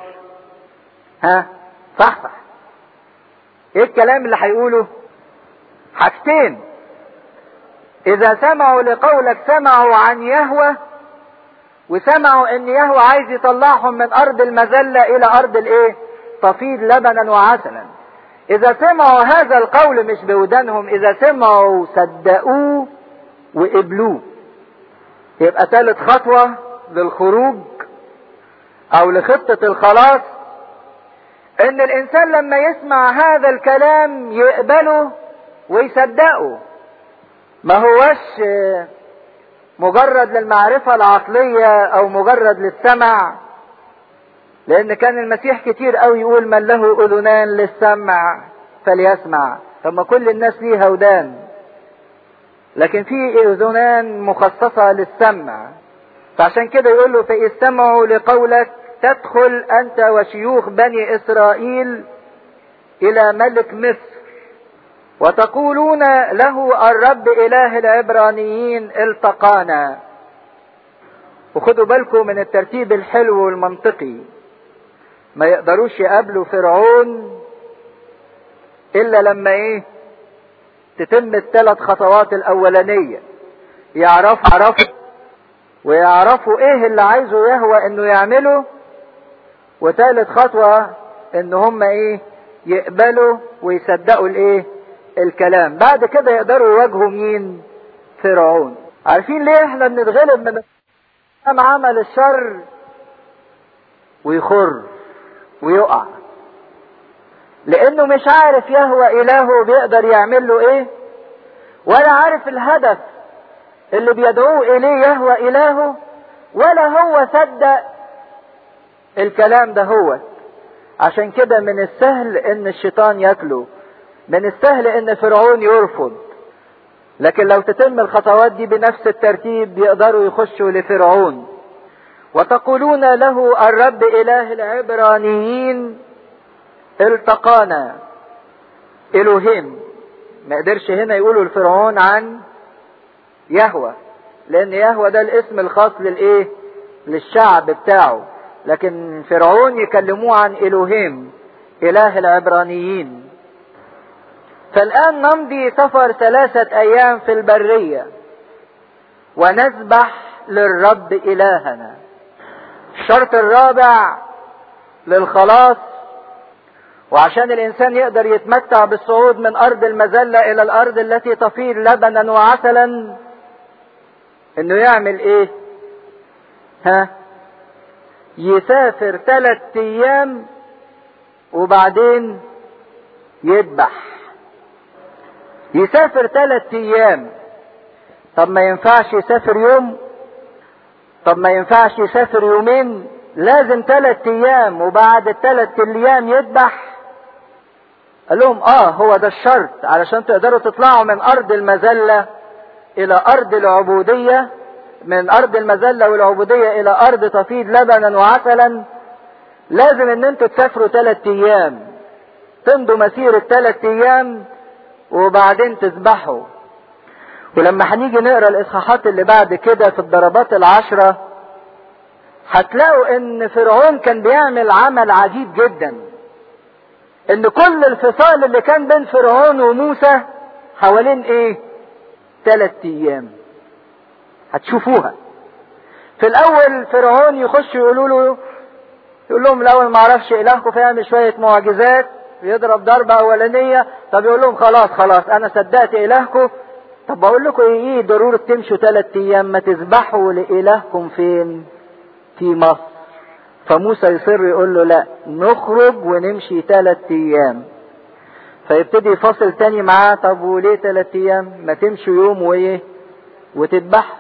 ها صح صح ايه الكلام اللي هيقوله حاجتين اذا سمعوا لقولك سمعوا عن يهوى وسمعوا ان يهوى عايز يطلعهم من ارض المذلة الى ارض الايه تفيض لبنا وعسلا اذا سمعوا هذا القول مش بودانهم اذا سمعوا صدقوه وقبلوه يبقى ثالث خطوة للخروج او لخطة الخلاص ان الانسان لما يسمع هذا الكلام يقبله ويصدقه ما هوش مجرد للمعرفة العقلية او مجرد للسمع لان كان المسيح كتير قوي يقول من له اذنان للسمع فليسمع طب ما كل الناس ليها ودان لكن في اذنان مخصصة للسمع فعشان كده يقول له فإذ سمعوا لقولك تدخل أنت وشيوخ بني إسرائيل إلى ملك مصر وتقولون له الرب إله العبرانيين التقانا وخدوا بالكم من الترتيب الحلو والمنطقي ما يقدروش يقابلوا فرعون الا لما ايه تتم الثلاث خطوات الاولانية يعرفوا عرفوا ويعرفوا ايه اللي عايزه يهوى انه يعمله وثالث خطوة ان هم ايه يقبلوا ويصدقوا الايه الكلام بعد كده يقدروا يواجهوا مين فرعون عارفين ليه احنا بنتغلب من عمل الشر ويخر ويقع لانه مش عارف يهوى الهه بيقدر يعمل له ايه ولا عارف الهدف اللي بيدعوه اليه يهوى الهه ولا هو صدق الكلام ده هو عشان كده من السهل ان الشيطان ياكله من السهل ان فرعون يرفض لكن لو تتم الخطوات دي بنفس الترتيب يقدروا يخشوا لفرعون وتقولون له الرب اله العبرانيين التقانا الوهيم ما قدرش هنا يقولوا لفرعون عن يهوى لان يهوى ده الاسم الخاص للايه للشعب بتاعه لكن فرعون يكلموه عن الوهيم اله العبرانيين فالان نمضي سفر ثلاثة ايام في البرية ونذبح للرب الهنا الشرط الرابع للخلاص وعشان الانسان يقدر يتمتع بالصعود من ارض المذلة الى الارض التي تفيض لبنا وعسلا انه يعمل ايه ها يسافر ثلاث ايام وبعدين يذبح يسافر ثلاث ايام طب ما ينفعش يسافر يوم طب ما ينفعش يسافر يومين لازم ثلاث ايام وبعد الثلاث ايام يذبح قال لهم اه هو ده الشرط علشان تقدروا تطلعوا من ارض المذلة الى ارض العبودية من ارض المذلة والعبودية الى ارض تفيض لبنا وعسلا لازم ان انتوا تسافروا ثلاث ايام تمضوا مسيرة ثلاث ايام وبعدين تذبحوا ولما هنيجي نقرا الاصحاحات اللي بعد كده في الضربات العشرة هتلاقوا ان فرعون كان بيعمل عمل عجيب جدا ان كل الفصال اللي كان بين فرعون وموسى حوالين ايه ثلاث ايام هتشوفوها في الاول فرعون يخش يقولوا له يقول لهم الاول ما اعرفش الهكم فيعمل شويه معجزات يضرب ضربه اولانيه طب يقول لهم خلاص خلاص انا صدقت الهكم طب بقول لكم ايه ضروره تمشوا ثلاث ايام ما تذبحوا لالهكم فين في مصر فموسى يصر يقول له لا نخرج ونمشي ثلاث ايام فيبتدي يفصل تاني معاه طب وليه ثلاث ايام ما تمشوا يوم وايه وتذبح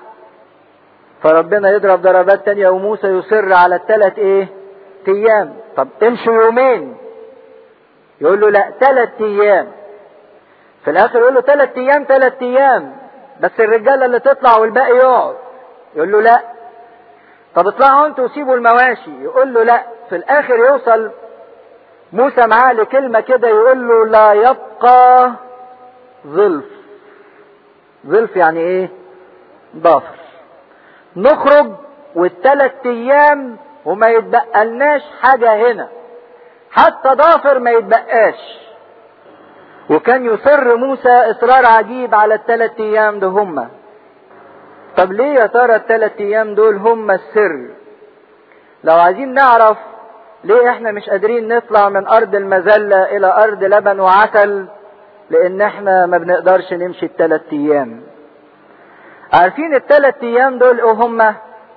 فربنا يضرب ضربات تانية وموسى يصر على الثلاث ايه ايام طب تمشوا يومين يقول له لا ثلاث ايام في الاخر يقول له ثلاث ايام ثلاث ايام بس الرجاله اللي تطلع والباقي يقعد يقول له لا طب اطلعوا انتوا وسيبوا المواشي يقول له لا في الاخر يوصل موسى معاه لكلمة كده يقول له لا يبقى ظلف ظلف يعني ايه ضافر نخرج والثلاث ايام وما يتبقلناش حاجة هنا حتى ضافر ما يتبقاش وكان يصر موسى اصرار عجيب على الثلاث ايام ده هما طب ليه يا ترى الثلاث ايام دول هم السر لو عايزين نعرف ليه احنا مش قادرين نطلع من ارض المذلة الى ارض لبن وعسل لان احنا ما بنقدرش نمشي الثلاث ايام عارفين الثلاث ايام دول ايه هم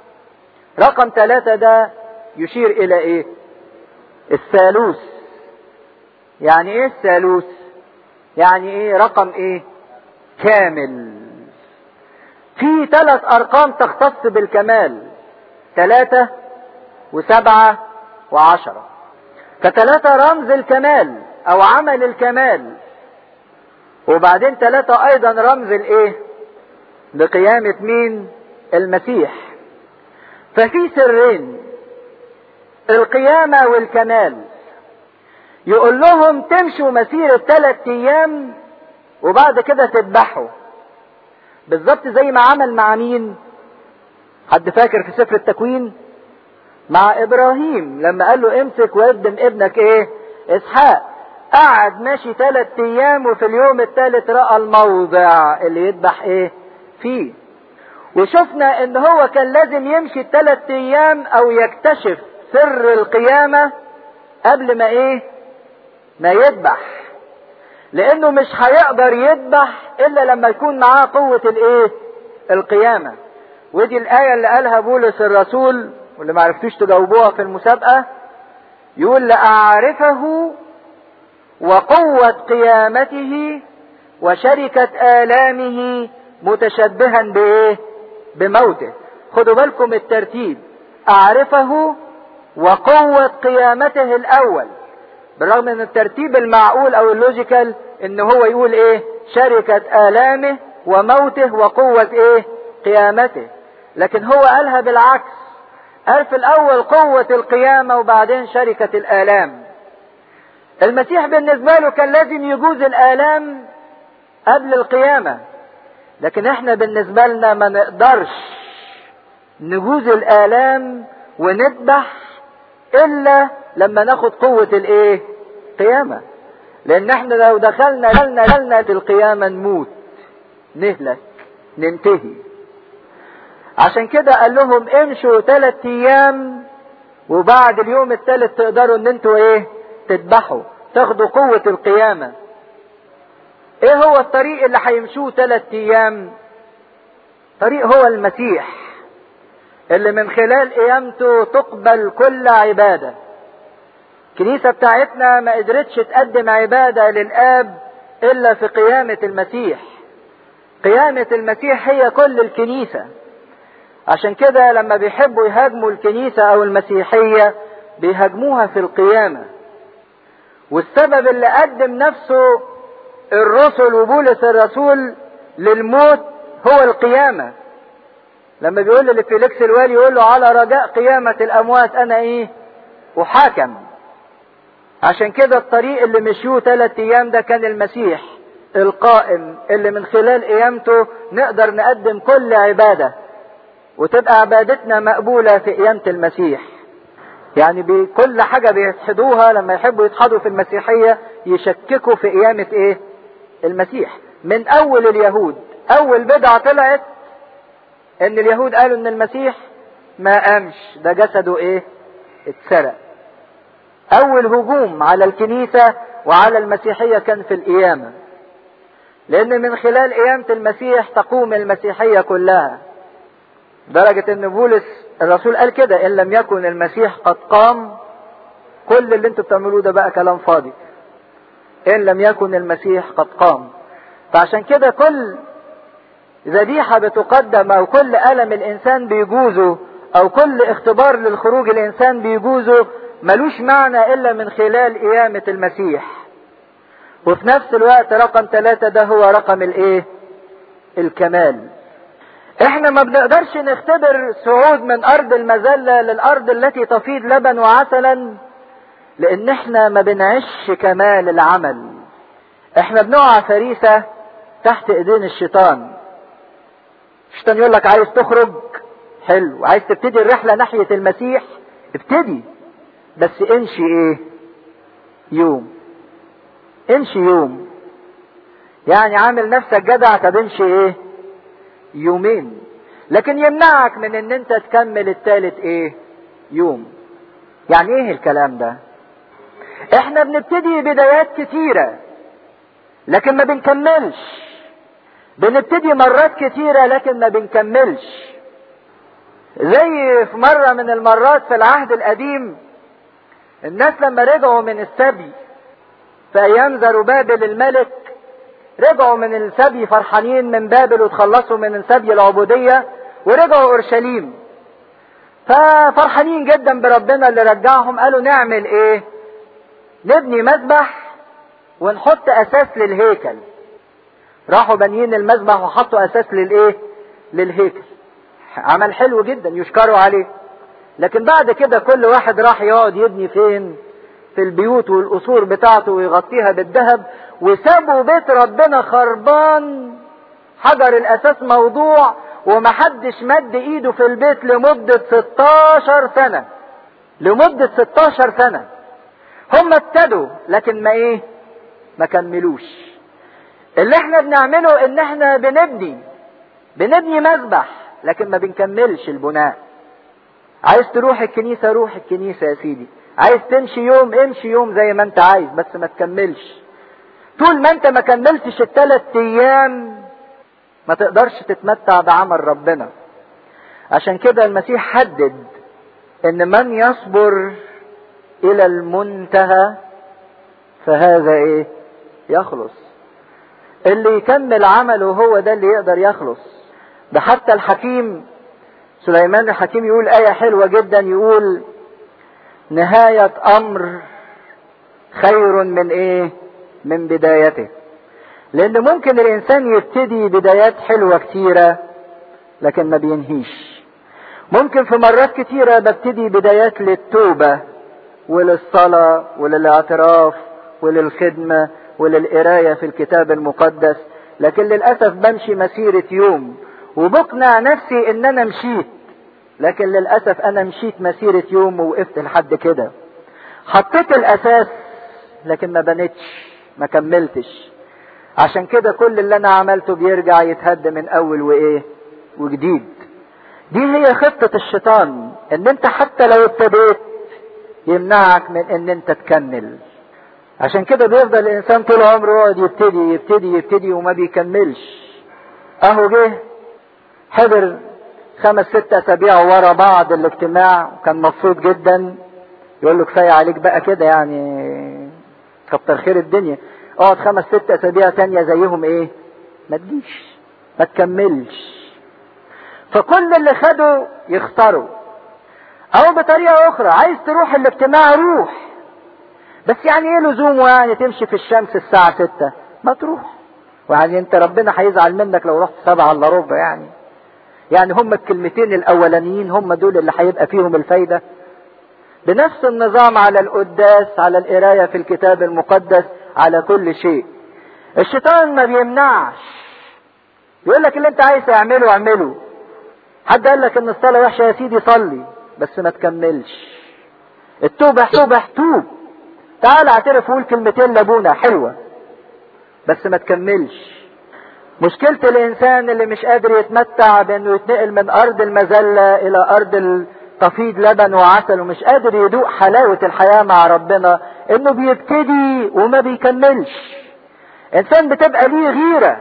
رقم ثلاثة ده يشير الى ايه الثالوث يعني ايه الثالوث يعني ايه رقم ايه كامل في ثلاث ارقام تختص بالكمال ثلاثة وسبعة وعشرة فثلاثة رمز الكمال او عمل الكمال وبعدين ثلاثة ايضا رمز الايه لقيامة مين المسيح ففي سرين القيامة والكمال يقول لهم تمشوا مسيرة ثلاث ايام وبعد كده تذبحوا بالظبط زي ما عمل مع مين حد فاكر في سفر التكوين مع ابراهيم لما قال له امسك وابدم ابنك ايه اسحاق قعد ماشي ثلاث ايام وفي اليوم الثالث راى الموضع اللي يذبح ايه فيه وشفنا ان هو كان لازم يمشي ثلاث ايام او يكتشف سر القيامة قبل ما ايه ما يذبح لانه مش هيقدر يذبح الا لما يكون معاه قوة الايه القيامة ودي الآية اللي قالها بولس الرسول واللي ما عرفتوش تجاوبوها في المسابقة يقول لأعرفه وقوة قيامته وشركة آلامه متشبها بإيه؟ بموته. خدوا بالكم الترتيب. أعرفه وقوة قيامته الأول. بالرغم من الترتيب المعقول أو اللوجيكال إن هو يقول إيه؟ شركة آلامه وموته وقوة إيه؟ قيامته. لكن هو قالها بالعكس. قال في الأول قوة القيامة وبعدين شركة الآلام. المسيح بالنسبة له كان لازم يجوز الآلام قبل القيامة لكن احنا بالنسبة لنا ما نقدرش نجوز الآلام ونذبح إلا لما ناخد قوة الإيه؟ قيامة لأن احنا لو دخلنا دخلنا دخلنا في القيامة نموت نهلك ننتهي عشان كده قال لهم امشوا ثلاث أيام وبعد اليوم الثالث تقدروا ان انتوا ايه؟ تذبحوا تاخدوا قوة القيامة ايه هو الطريق اللي هيمشوه ثلاث ايام طريق هو المسيح اللي من خلال قيامته تقبل كل عبادة الكنيسة بتاعتنا ما قدرتش تقدم عبادة للآب إلا في قيامة المسيح قيامة المسيح هي كل الكنيسة عشان كده لما بيحبوا يهاجموا الكنيسة أو المسيحية بيهاجموها في القيامة والسبب اللي قدم نفسه الرسل وبولس الرسول للموت هو القيامة لما بيقول لفيليكس الوالي يقول له على رجاء قيامة الأموات أنا إيه أحاكم عشان كده الطريق اللي مشيوه ثلاث أيام ده كان المسيح القائم اللي من خلال قيامته نقدر نقدم كل عبادة وتبقى عبادتنا مقبولة في قيامة المسيح يعني بكل حاجة بيجحدوها لما يحبوا يجحدوا في المسيحية يشككوا في قيامة ايه المسيح من اول اليهود اول بدعة طلعت ان اليهود قالوا ان المسيح ما قامش ده جسده ايه اتسرق اول هجوم على الكنيسة وعلى المسيحية كان في القيامة لان من خلال قيامة المسيح تقوم المسيحية كلها درجة ان بولس الرسول قال كده ان لم يكن المسيح قد قام كل اللي انتوا بتعملوه ده بقى كلام فاضي ان لم يكن المسيح قد قام فعشان كده كل ذبيحة بتقدم او كل ألم الانسان بيجوزه او كل اختبار للخروج الانسان بيجوزه ملوش معنى الا من خلال قيامة المسيح وفي نفس الوقت رقم ثلاثة ده هو رقم الايه الكمال احنا ما بنقدرش نختبر صعود من ارض المذلة للارض التي تفيض لبن وعسلا لان احنا ما بنعيش كمال العمل احنا بنقع فريسة تحت ايدين الشيطان الشيطان يقول لك عايز تخرج حلو عايز تبتدي الرحلة ناحية المسيح ابتدي بس امشي ايه يوم امشي يوم يعني عامل نفسك جدع طب امشي ايه يومين لكن يمنعك من ان انت تكمل التالت ايه يوم يعني ايه الكلام ده احنا بنبتدي بدايات كتيرة لكن ما بنكملش بنبتدي مرات كتيرة لكن ما بنكملش زي في مرة من المرات في العهد القديم الناس لما رجعوا من السبي في ايام زروبابل الملك رجعوا من السبي فرحانين من بابل وتخلصوا من السبي العبودية ورجعوا اورشليم ففرحانين جدا بربنا اللي رجعهم قالوا نعمل ايه نبني مذبح ونحط اساس للهيكل راحوا بانيين المذبح وحطوا اساس للايه للهيكل عمل حلو جدا يشكروا عليه لكن بعد كده كل واحد راح يقعد يبني فين في البيوت والقصور بتاعته ويغطيها بالذهب وسابوا بيت ربنا خربان حجر الاساس موضوع ومحدش مد ايده في البيت لمدة 16 سنة لمدة 16 سنة هم ابتدوا لكن ما ايه ما كملوش اللي احنا بنعمله ان احنا بنبني بنبني مذبح لكن ما بنكملش البناء عايز تروح الكنيسة روح الكنيسة يا سيدي عايز تمشي يوم امشي يوم زي ما انت عايز بس ما تكملش طول ما انت ما كملتش الثلاث ايام ما تقدرش تتمتع بعمل ربنا عشان كده المسيح حدد ان من يصبر الى المنتهى فهذا ايه يخلص اللي يكمل عمله هو ده اللي يقدر يخلص ده حتى الحكيم سليمان الحكيم يقول آية حلوة جدا يقول نهاية أمر خير من إيه؟ من بدايته. لأن ممكن الإنسان يبتدي بدايات حلوة كتيرة لكن ما بينهيش. ممكن في مرات كتيرة ببتدي بدايات للتوبة وللصلاة وللاعتراف وللخدمة وللقراية في الكتاب المقدس لكن للأسف بمشي مسيرة يوم وبقنع نفسي ان انا مشيت لكن للأسف انا مشيت مسيرة يوم ووقفت لحد كده حطيت الاساس لكن ما بنتش ما كملتش عشان كده كل اللي انا عملته بيرجع يتهد من اول وايه وجديد دي هي خطة الشيطان ان انت حتى لو ابتديت يمنعك من ان انت تكمل عشان كده بيفضل الانسان طول عمره يقعد يبتدي يبتدي يبتدي وما بيكملش اهو جه حضر خمس ست اسابيع ورا بعض الاجتماع وكان مبسوط جدا يقول له كفايه عليك بقى كده يعني كتر خير الدنيا اقعد خمس ست اسابيع تانية زيهم ايه ما تجيش ما تكملش فكل اللي خده يختاروا او بطريقه اخرى عايز تروح الاجتماع روح بس يعني ايه لزومه يعني تمشي في الشمس الساعه ستة ما تروح ويعني انت ربنا هيزعل منك لو رحت سبعة الا ربع يعني يعني هم الكلمتين الاولانيين هم دول اللي هيبقى فيهم الفايده بنفس النظام على القداس على القرايه في الكتاب المقدس على كل شيء الشيطان ما بيمنعش يقول لك اللي انت عايز تعمله اعمله حد قال لك ان الصلاه وحشه يا سيدي صلي بس ما تكملش التوبه توبه توب تعال اعترف وقول كلمتين لابونا حلوه بس ما تكملش مشكلة الإنسان اللي مش قادر يتمتع بأنه يتنقل من أرض المذلة إلى أرض تفيض لبن وعسل ومش قادر يدوق حلاوة الحياة مع ربنا إنه بيبتدي وما بيكملش. إنسان بتبقى ليه غيرة.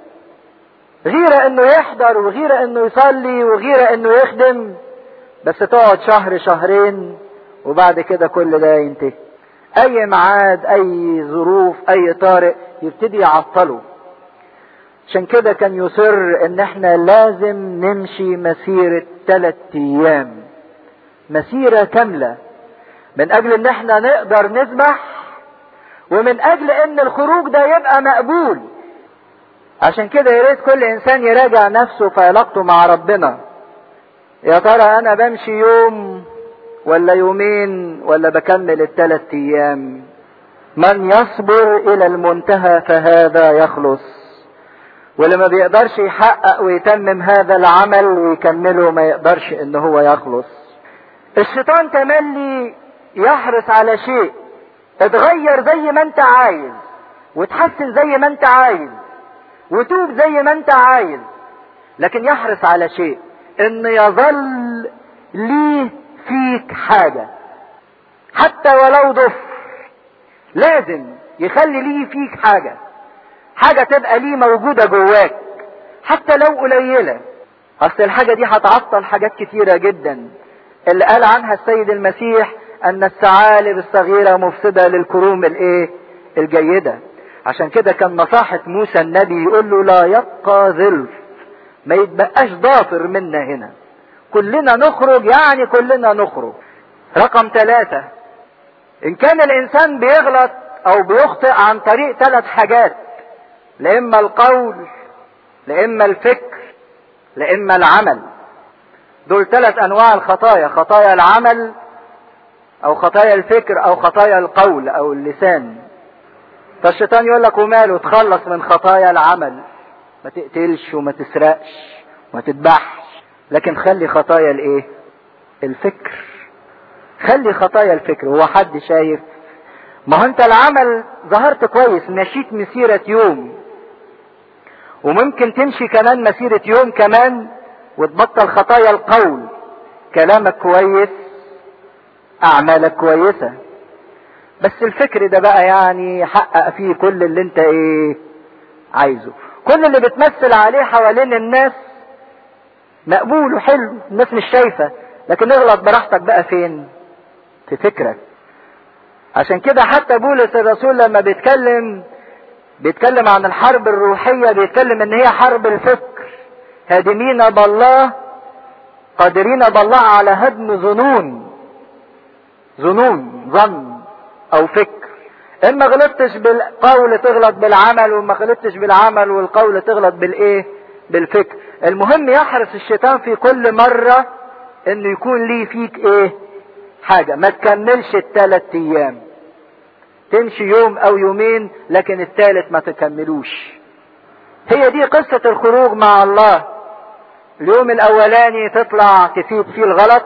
غيرة إنه يحضر وغيرة إنه يصلي وغيرة إنه يخدم بس تقعد شهر شهرين وبعد كده كل ده ينتهي. أي ميعاد أي ظروف أي طارئ يبتدي يعطله. عشان كده كان يصر ان احنا لازم نمشي مسيرة ثلاث ايام مسيرة كاملة من اجل ان احنا نقدر نسبح ومن اجل ان الخروج ده يبقى مقبول عشان كده يا ريت كل انسان يراجع نفسه في علاقته مع ربنا يا ترى انا بمشي يوم ولا يومين ولا بكمل الثلاث ايام من يصبر الى المنتهى فهذا يخلص واللي ما بيقدرش يحقق ويتمم هذا العمل ويكمله ما يقدرش ان هو يخلص الشيطان تملي يحرص على شيء اتغير زي ما انت عايز وتحسن زي ما انت عايز وتوب زي ما انت عايز لكن يحرص على شيء ان يظل ليه فيك حاجة حتى ولو ضفر لازم يخلي ليه فيك حاجه حاجة تبقى ليه موجودة جواك حتى لو قليلة أصل الحاجة دي هتعطل حاجات كتيرة جدا اللي قال عنها السيد المسيح أن الثعالب الصغيرة مفسدة للكروم الإيه؟ الجيدة عشان كده كان نصاحة موسى النبي يقول له لا يبقى ظلف ما يتبقاش ضافر منا هنا كلنا نخرج يعني كلنا نخرج رقم ثلاثة إن كان الإنسان بيغلط أو بيخطئ عن طريق ثلاث حاجات لإما القول لإما الفكر لإما العمل دول ثلاث أنواع الخطايا خطايا العمل أو خطايا الفكر أو خطايا القول أو اللسان فالشيطان يقول لك وماله تخلص من خطايا العمل ما تقتلش وما تسرقش وما تذبحش لكن خلي خطايا الايه الفكر خلي خطايا الفكر هو حد شايف ما هو انت العمل ظهرت كويس مشيت مسيرة يوم وممكن تمشي كمان مسيرة يوم كمان وتبطل خطايا القول كلامك كويس اعمالك كويسة بس الفكر ده بقى يعني حقق فيه كل اللي انت ايه عايزه كل اللي بتمثل عليه حوالين الناس مقبول وحلو الناس مش شايفة لكن اغلط براحتك بقى فين في فكرك عشان كده حتى بولس الرسول لما بيتكلم بيتكلم عن الحرب الروحية بيتكلم ان هي حرب الفكر هادمين بالله قادرين بالله على هدم ظنون ظنون ظن او فكر ان ما غلطتش بالقول تغلط بالعمل وما غلطتش بالعمل والقول تغلط بالايه بالفكر المهم يحرص الشيطان في كل مرة انه يكون ليه فيك ايه حاجة ما تكملش الثلاث ايام تمشي يوم او يومين لكن الثالث ما تكملوش هي دي قصة الخروج مع الله اليوم الاولاني تطلع تفيد فيه الغلط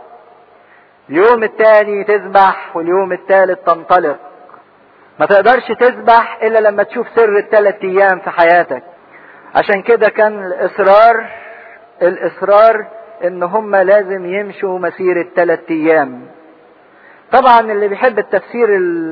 اليوم الثاني تسبح واليوم الثالث تنطلق ما تقدرش تسبح الا لما تشوف سر الثلاث ايام في حياتك عشان كده كان الاصرار الاصرار ان هم لازم يمشوا مسيرة ثلاث ايام طبعا اللي بيحب التفسير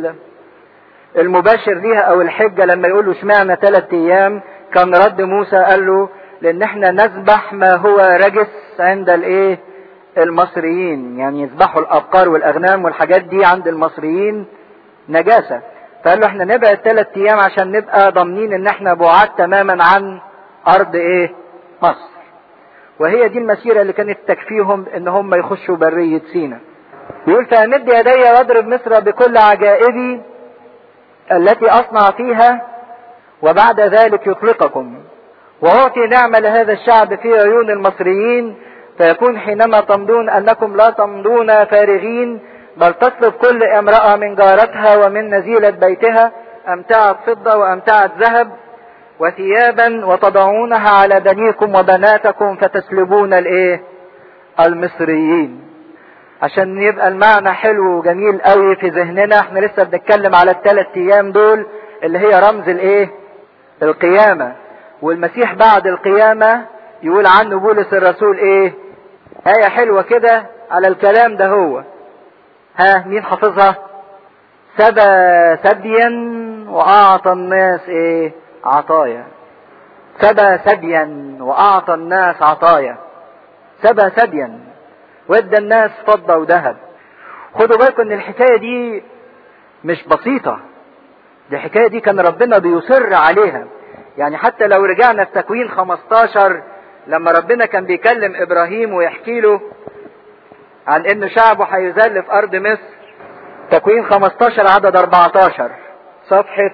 المباشر ليها او الحجة لما يقولوا اشمعنى ثلاث ايام كان رد موسى قال له لان احنا نذبح ما هو رجس عند الايه المصريين يعني يذبحوا الابقار والاغنام والحاجات دي عند المصريين نجاسة فقال له احنا نبعد ثلاث ايام عشان نبقى ضامنين ان احنا بعاد تماما عن ارض ايه مصر وهي دي المسيرة اللي كانت تكفيهم ان هم يخشوا برية سينا يقول فامد يدي واضرب مصر بكل عجائبي التي اصنع فيها وبعد ذلك يطلقكم واعطي نعمة لهذا الشعب في عيون المصريين فيكون حينما تمضون انكم لا تمضون فارغين بل تطلب كل امرأة من جارتها ومن نزيلة بيتها امتعة فضة وامتعة ذهب وثيابا وتضعونها على بنيكم وبناتكم فتسلبون الايه المصريين عشان يبقى المعنى حلو وجميل قوي في ذهننا احنا لسه بنتكلم على الثلاث ايام دول اللي هي رمز الايه القيامة والمسيح بعد القيامة يقول عنه بولس الرسول ايه آية حلوة كده على الكلام ده هو ها مين حافظها سبى سبيا واعطى الناس ايه عطايا سبى سبيا واعطى الناس عطايا سبى سبيا وادى الناس فضة وذهب خدوا بالكم ان الحكاية دي مش بسيطة دي الحكاية دي كان ربنا بيصر عليها يعني حتى لو رجعنا في تكوين 15 لما ربنا كان بيكلم ابراهيم ويحكي له عن ان شعبه هيذل في ارض مصر تكوين 15 عدد 14 صفحة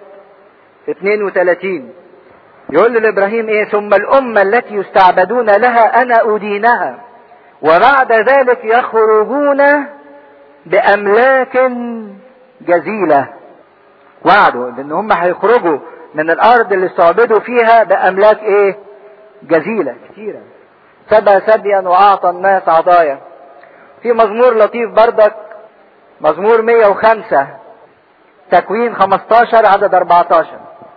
32 يقول لابراهيم ايه ثم الامة التي يستعبدون لها انا ادينها وبعد ذلك يخرجون باملاك جزيلة وعدوا ان هم هيخرجوا من الارض اللي استعبدوا فيها باملاك ايه جزيلة كتيرة سبى سبيا واعطى الناس عطايا في مزمور لطيف بردك مزمور 105 تكوين 15 عدد 14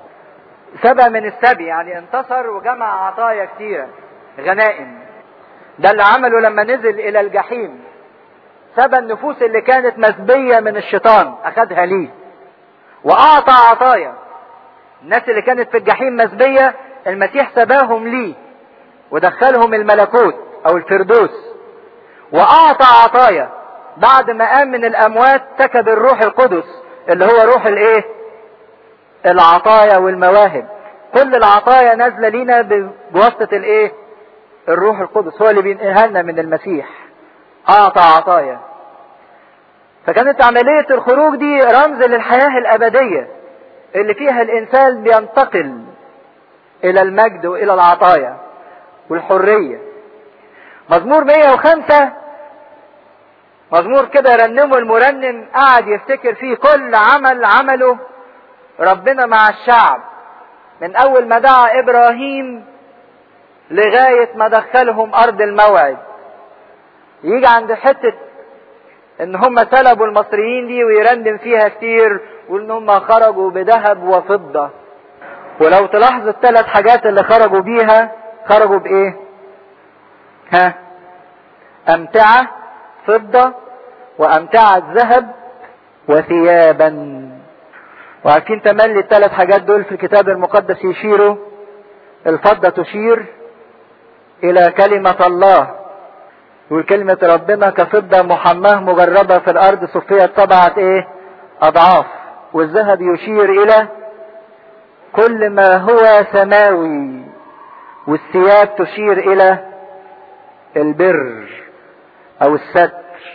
سبى من السبي يعني انتصر وجمع عطايا كتيرة غنائم ده اللي عمله لما نزل الى الجحيم سبى النفوس اللي كانت مسبية من الشيطان اخدها ليه واعطى عطايا الناس اللي كانت في الجحيم مسبية المسيح سباهم ليه ودخلهم الملكوت او الفردوس واعطى عطايا بعد ما قام من الاموات سكب الروح القدس اللي هو روح الايه العطايا والمواهب كل العطايا نازله لينا بواسطه الايه الروح القدس هو اللي بينقلها لنا من المسيح اعطى عطايا فكانت عمليه الخروج دي رمز للحياه الابديه اللي فيها الانسان بينتقل الى المجد والى العطايا والحريه مزمور 105 مزمور كده رنمه المرنم قعد يفتكر فيه كل عمل عمله ربنا مع الشعب من اول ما دعا ابراهيم لغاية ما دخلهم ارض الموعد يجي عند حتة ان هم سلبوا المصريين دي ويرندم فيها كتير وان هم خرجوا بذهب وفضة ولو تلاحظوا الثلاث حاجات اللي خرجوا بيها خرجوا بايه ها امتعة فضة وامتعة ذهب وثيابا وعارفين تملي الثلاث حاجات دول في الكتاب المقدس يشيروا الفضة تشير الى كلمة الله وكلمة ربنا كفضة محماه مجربة في الارض صفيت سبعة ايه اضعاف والذهب يشير الى كل ما هو سماوي والثياب تشير الى البر او الستر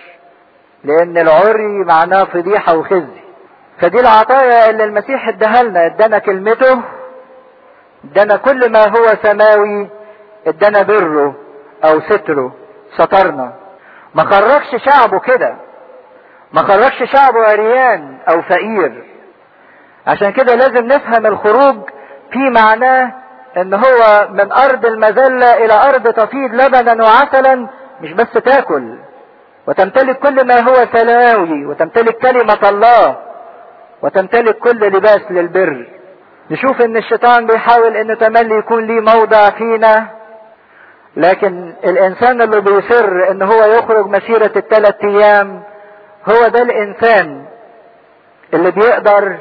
لان العري معناه فضيحة وخزي فدي العطايا اللي المسيح اداها لنا ادانا كلمته ادانا كل ما هو سماوي ادانا بره او ستره سترنا ما خرجش شعبه كده ما خرجش شعبه عريان او فقير عشان كده لازم نفهم الخروج في معناه ان هو من ارض المذلة الى ارض تفيض لبنا وعسلا مش بس تاكل وتمتلك كل ما هو سلاوي وتمتلك كلمة الله وتمتلك كل لباس للبر نشوف ان الشيطان بيحاول ان تملي يكون ليه موضع فينا لكن الانسان اللي بيصر ان هو يخرج مسيرة الثلاث ايام هو ده الانسان اللي بيقدر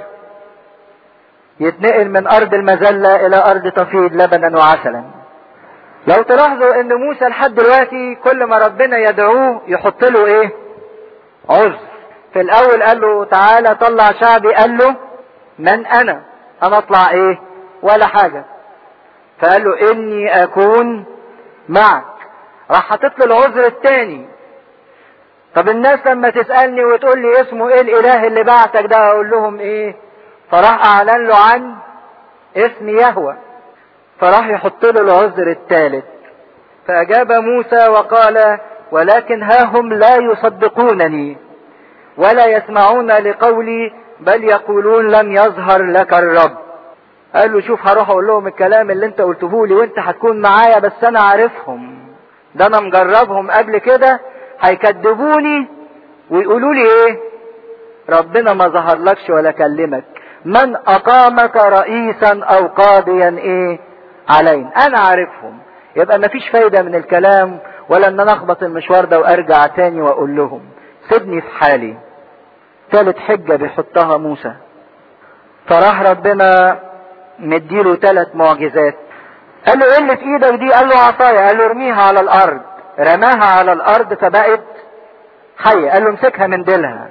يتنقل من ارض المذلة الى ارض تفيض لبنا وعسلا لو تلاحظوا ان موسى لحد دلوقتي كل ما ربنا يدعوه يحط له ايه عذر في الاول قال له تعالى طلع شعبي قال له من انا انا اطلع ايه ولا حاجة فقال له اني اكون معك راح حاطط له العذر التاني طب الناس لما تسألني وتقول لي اسمه ايه الاله اللي بعتك ده اقول لهم ايه فراح اعلن له عن اسم يهوى فراح يحط له العذر الثالث فاجاب موسى وقال ولكن ها هم لا يصدقونني ولا يسمعون لقولي بل يقولون لم يظهر لك الرب قال له شوف هروح اقول لهم الكلام اللي انت قلته لي وانت هتكون معايا بس انا عارفهم ده انا مجربهم قبل كده هيكذبوني ويقولوا لي ايه ربنا ما ظهر لكش ولا كلمك من اقامك رئيسا او قاضيا ايه علينا انا عارفهم يبقى مفيش فايدة من الكلام ولا ان انا اخبط المشوار ده وارجع تاني واقول لهم سيبني في حالي ثالث حجة بيحطها موسى فراح ربنا مديله ثلاث معجزات قال له ايه اللي في ايدك دي قال له عصاية قال له ارميها على الارض رماها على الارض فبقت حية قال له امسكها من ديلها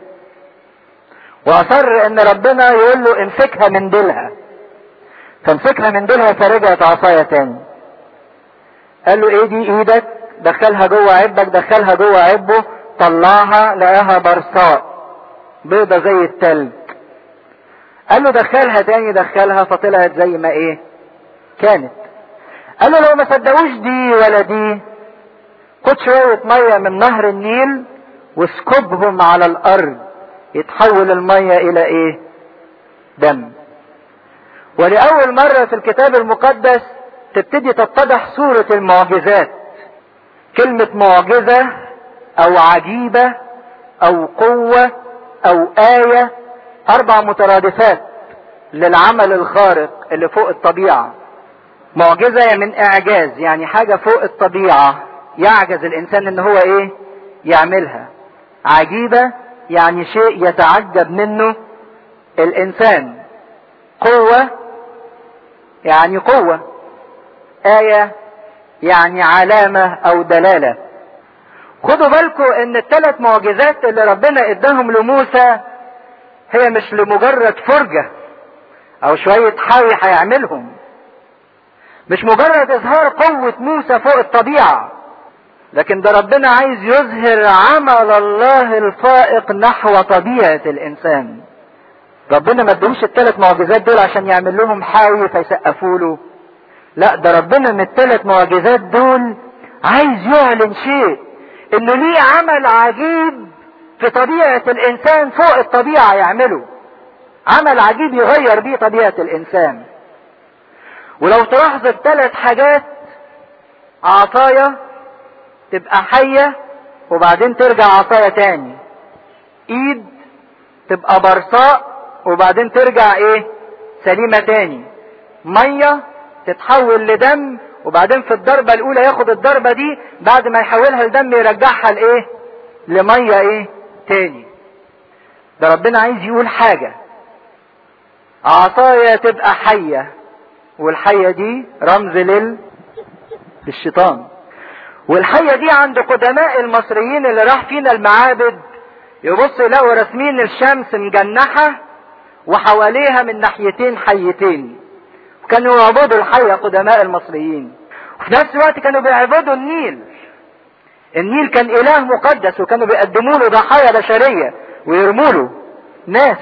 واصر ان ربنا يقول له امسكها من ديلها فامسكها من ديلها فرجعت عصاية تاني قال له ايه دي ايدك دخلها جوه عبك دخلها جوه عبه طلعها لقاها برصاء بيضة زي التلج قال له دخلها تاني دخلها فطلعت زي ما ايه كانت قال له لو ما صدقوش دي ولا دي خد شوية مية من نهر النيل واسكبهم على الارض يتحول المية الى ايه دم ولأول مرة في الكتاب المقدس تبتدي تتضح صورة المعجزات كلمة معجزة او عجيبة او قوة او آية اربع مترادفات للعمل الخارق اللي فوق الطبيعة معجزة من اعجاز يعني حاجة فوق الطبيعة يعجز الانسان ان هو ايه يعملها عجيبة يعني شيء يتعجب منه الانسان قوة يعني قوة آية يعني علامة او دلالة خدوا بالكم ان الثلاث معجزات اللي ربنا اداهم لموسى هي مش لمجرد فرجة او شوية حاوي هيعملهم مش مجرد اظهار قوة موسى فوق الطبيعة لكن ده ربنا عايز يظهر عمل الله الفائق نحو طبيعة الانسان ربنا ما ادهمش الثلاث معجزات دول عشان يعمل لهم حاوي فيسقفوا له لا ده ربنا من الثلاث معجزات دول عايز يعلن شيء انه ليه عمل عجيب في طبيعة الانسان فوق الطبيعة يعمله عمل عجيب يغير بيه طبيعة الانسان ولو تلاحظ الثلاث حاجات عصاية تبقى حية وبعدين ترجع عصاية تاني ايد تبقى برصاء وبعدين ترجع ايه سليمة تاني مية تتحول لدم وبعدين في الضربة الاولى ياخد الضربة دي بعد ما يحولها لدم يرجعها لايه لمية ايه تاني ده ربنا عايز يقول حاجة عصايا تبقى حية والحية دي رمز لل للشيطان والحية دي عند قدماء المصريين اللي راح فينا المعابد يبص يلاقوا رسمين الشمس مجنحة وحواليها من ناحيتين حيتين كانوا يعبدوا الحية قدماء المصريين وفي نفس الوقت كانوا بيعبدوا النيل النيل كان اله مقدس وكانوا بيقدموا له ضحايا بشرية ويرموا له ناس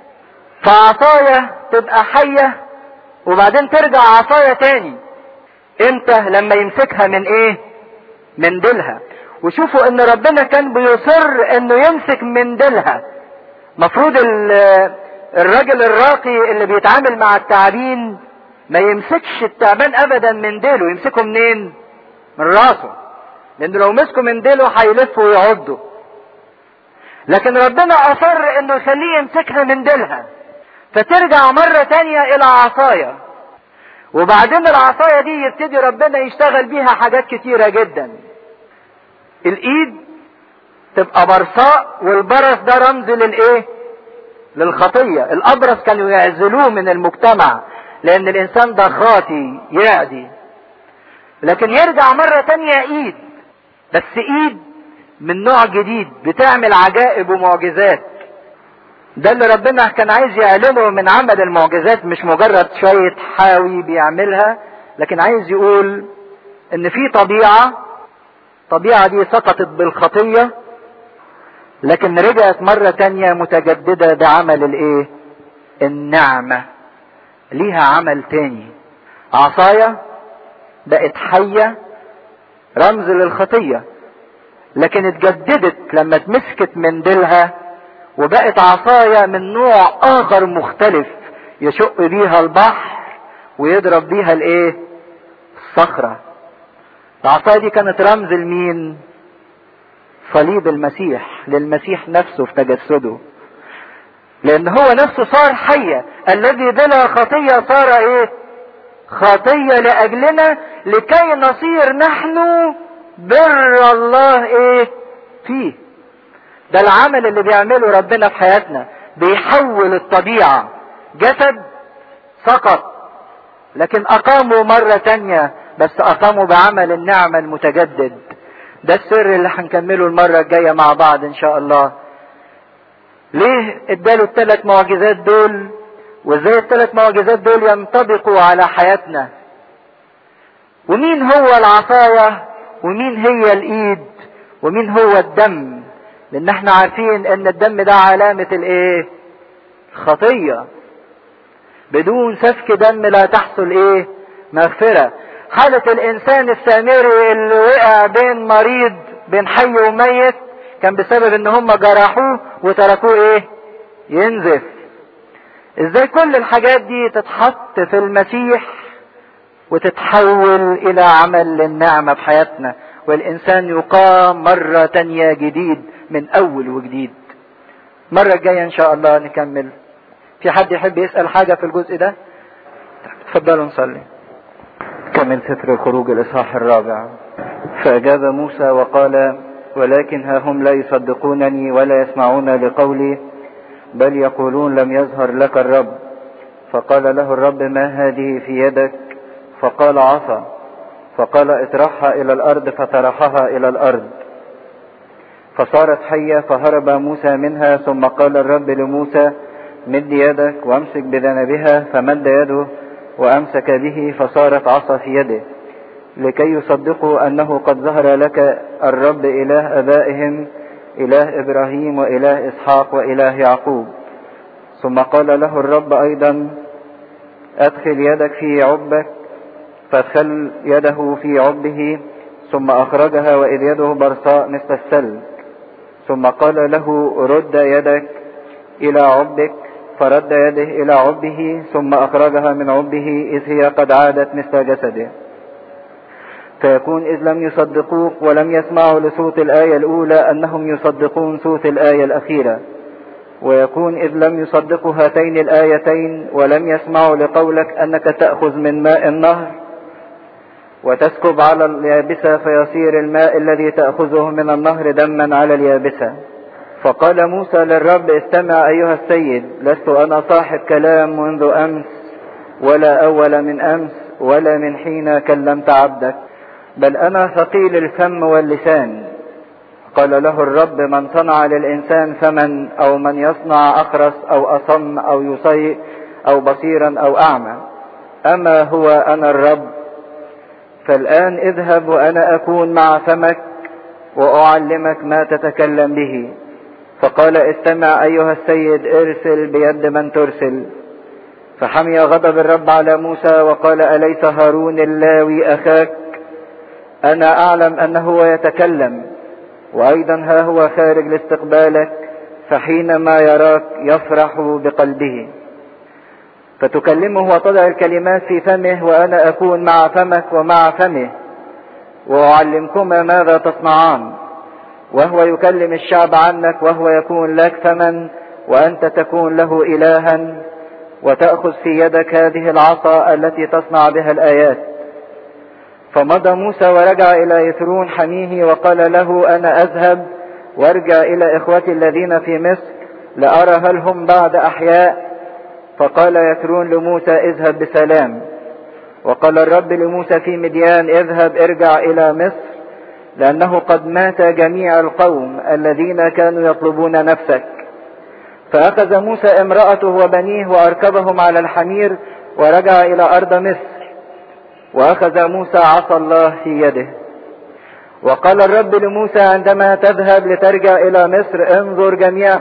فعصاية تبقى حية وبعدين ترجع عصاية تاني امتى لما يمسكها من ايه من ديلها وشوفوا ان ربنا كان بيصر انه يمسك من ديلها مفروض الراجل الراقي اللي بيتعامل مع التعابين ما يمسكش التعبان ابدا من ديله يمسكه منين من راسه لان لو مسكه من ديله هيلف ويعضه لكن ربنا اصر انه يخليه يمسكها من ديلها فترجع مرة تانية الى عصاية وبعدين العصاية دي يبتدي ربنا يشتغل بيها حاجات كتيرة جدا الايد تبقى برصاء والبرص ده رمز للايه للخطية الابرص كانوا يعزلوه من المجتمع لان الانسان ده خاطي يعدي لكن يرجع مرة تانية ايد بس ايد من نوع جديد بتعمل عجائب ومعجزات ده اللي ربنا كان عايز يعلنه من عمل المعجزات مش مجرد شوية حاوي بيعملها لكن عايز يقول ان في طبيعة الطبيعة دي سقطت بالخطية لكن رجعت مرة تانية متجددة بعمل الايه النعمة ليها عمل تاني عصاية بقت حية رمز للخطية لكن اتجددت لما اتمسكت من ديلها وبقت عصاية من نوع اخر مختلف يشق بيها البحر ويضرب بيها الايه الصخرة العصاية دي كانت رمز لمين صليب المسيح للمسيح نفسه في تجسده لان هو نفسه صار حية الذي بلا خطية صار ايه خطية لاجلنا لكي نصير نحن بر الله ايه فيه ده العمل اللي بيعمله ربنا في حياتنا بيحول الطبيعة جسد سقط لكن اقاموا مرة تانية بس اقاموا بعمل النعمة المتجدد ده السر اللي هنكمله المرة الجاية مع بعض ان شاء الله ليه اداله الثلاث معجزات دول وازاي الثلاث معجزات دول ينطبقوا على حياتنا ومين هو العصاية ومين هي الايد ومين هو الدم لان احنا عارفين ان الدم ده علامة الايه خطية بدون سفك دم لا تحصل ايه مغفرة حالة الانسان السامري اللي وقع بين مريض بين حي وميت كان بسبب ان هم جرحوه وتركوه ايه ينزف ازاي كل الحاجات دي تتحط في المسيح وتتحول الى عمل للنعمة في حياتنا والانسان يقام مرة تانية جديد من اول وجديد مرة الجاية ان شاء الله نكمل في حد يحب يسأل حاجة في الجزء ده تفضلوا نصلي كمل سفر الخروج الاصحاح الرابع فاجاب موسى وقال ولكن ها هم لا يصدقونني ولا يسمعون لقولي بل يقولون لم يظهر لك الرب فقال له الرب ما هذه في يدك فقال عصا فقال اطرحها الى الارض فطرحها الى الارض فصارت حية فهرب موسى منها ثم قال الرب لموسى مد يدك وامسك بذنبها فمد يده وامسك به فصارت عصا في يده لكي يصدقوا انه قد ظهر لك الرب اله ابائهم اله ابراهيم واله اسحاق واله يعقوب ثم قال له الرب ايضا ادخل يدك في عبك فادخل يده في عبه ثم اخرجها واذ يده برصاء مثل السلك ثم قال له رد يدك الى عبك فرد يده الى عبه ثم اخرجها من عبه اذ هي قد عادت مثل جسده فيكون إذ لم يصدقوك ولم يسمعوا لصوت الآية الأولى أنهم يصدقون صوت الآية الأخيرة ويكون إذ لم يصدقوا هاتين الآيتين ولم يسمعوا لقولك أنك تأخذ من ماء النهر وتسكب على اليابسة فيصير الماء الذي تأخذه من النهر دما على اليابسة فقال موسى للرب استمع أيها السيد لست أنا صاحب كلام منذ أمس ولا أول من أمس ولا من حين كلمت عبدك بل أنا ثقيل الفم واللسان قال له الرب من صنع للإنسان فمن أو من يصنع أخرس أو أصم أو يصيء أو بصيرا أو أعمى أما هو أنا الرب فالآن اذهب وأنا أكون مع فمك وأعلمك ما تتكلم به فقال استمع أيها السيد ارسل بيد من ترسل فحمي غضب الرب على موسى وقال أليس هارون اللاوي أخاك أنا أعلم أنه يتكلم وأيضا ها هو خارج لاستقبالك فحينما يراك يفرح بقلبه فتكلمه وتضع الكلمات في فمه وأنا أكون مع فمك ومع فمه وأعلمكما ماذا تصنعان وهو يكلم الشعب عنك وهو يكون لك فمن وأنت تكون له إلها وتأخذ في يدك هذه العصا التي تصنع بها الآيات فمضى موسى ورجع إلى يثرون حميه وقال له أنا أذهب وارجع إلى إخوتي الذين في مصر لأرى هل هم بعد أحياء فقال يثرون لموسى اذهب بسلام وقال الرب لموسى في مديان اذهب ارجع إلى مصر لأنه قد مات جميع القوم الذين كانوا يطلبون نفسك فأخذ موسى امرأته وبنيه وأركبهم على الحمير ورجع إلى أرض مصر وأخذ موسى عصا الله في يده وقال الرب لموسى عندما تذهب لترجع إلى مصر انظر جميع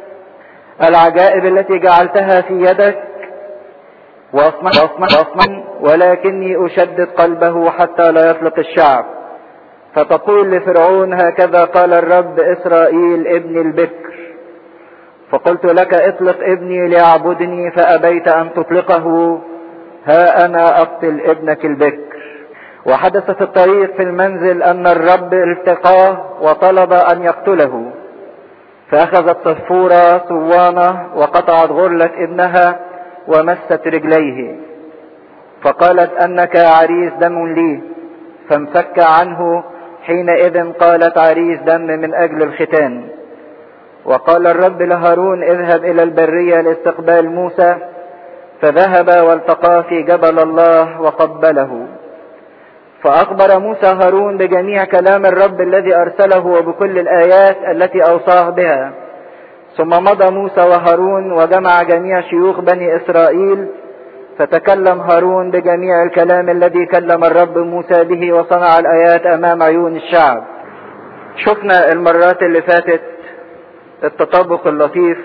العجائب التي جعلتها في يدك واصنع واصنع واصنع ولكني أشدد قلبه حتى لا يطلق الشعب فتقول لفرعون هكذا قال الرب إسرائيل ابن البكر فقلت لك اطلق ابني ليعبدني فأبيت أن تطلقه ها أنا أقتل ابنك البكر وحدث في الطريق في المنزل أن الرب التقاه وطلب أن يقتله فأخذت صفورة صوانة وقطعت غرلة ابنها ومست رجليه فقالت أنك عريس دم لي فانفك عنه حينئذ قالت عريس دم من أجل الختان وقال الرب لهارون اذهب إلى البرية لاستقبال موسى فذهب والتقى في جبل الله وقبله فأخبر موسى هارون بجميع كلام الرب الذي أرسله وبكل الآيات التي أوصاه بها ثم مضى موسى وهارون وجمع جميع شيوخ بني إسرائيل فتكلم هارون بجميع الكلام الذي كلم الرب موسى به وصنع الآيات أمام عيون الشعب شفنا المرات اللي فاتت التطابق اللطيف